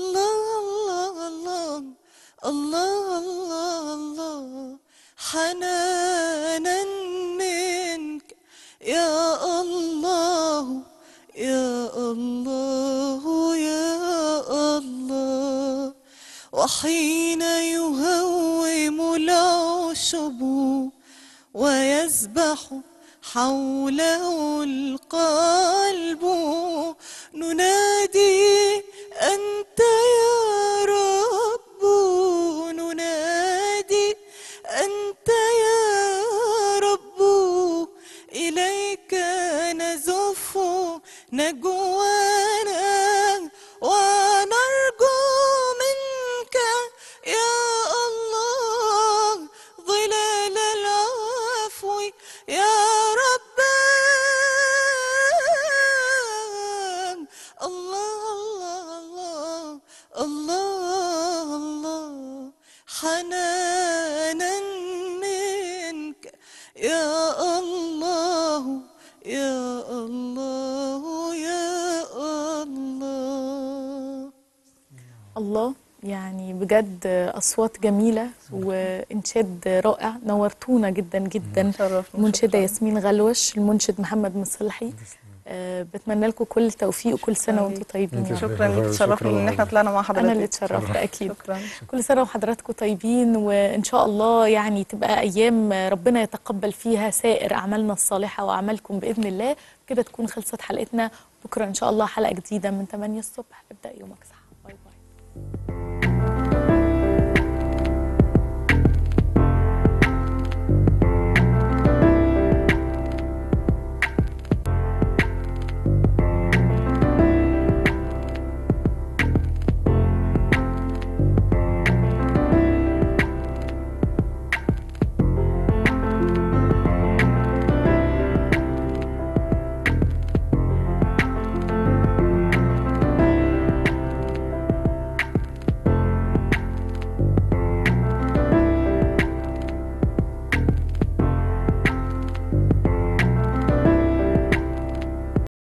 الله الله الله الله الله الله حنانا حنانا منك يا الله يا الله يا الله وحين يهوم العشب ويسبح حوله القلب ننادي أنت يا رب ننادي أنت يا رب إليك نزف نجوانا ونرجو منك يا الله ظلال العفو يا رب الله الله الله الله حنانا منك يا الله يا الله يا الله الله يعني بجد أصوات جميلة وإنشاد رائع نورتونا جدا جدا المنشدة ياسمين غلوش المنشد محمد مصلحي آه، بتمنى لكم كل التوفيق وكل سنة وانتم طيبين يا رب. شكرا ليك تشرفنا ان احنا طلعنا مع حضرتك أنا اللي اتشرفت أكيد شكرا كل سنة وحضراتكم طيبين وإن شاء الله يعني تبقى أيام ربنا يتقبل فيها سائر أعمالنا الصالحة وأعمالكم بإذن الله كده تكون خلصت حلقتنا بكرة إن شاء الله حلقة جديدة من 8 الصبح ابدأ يومك صح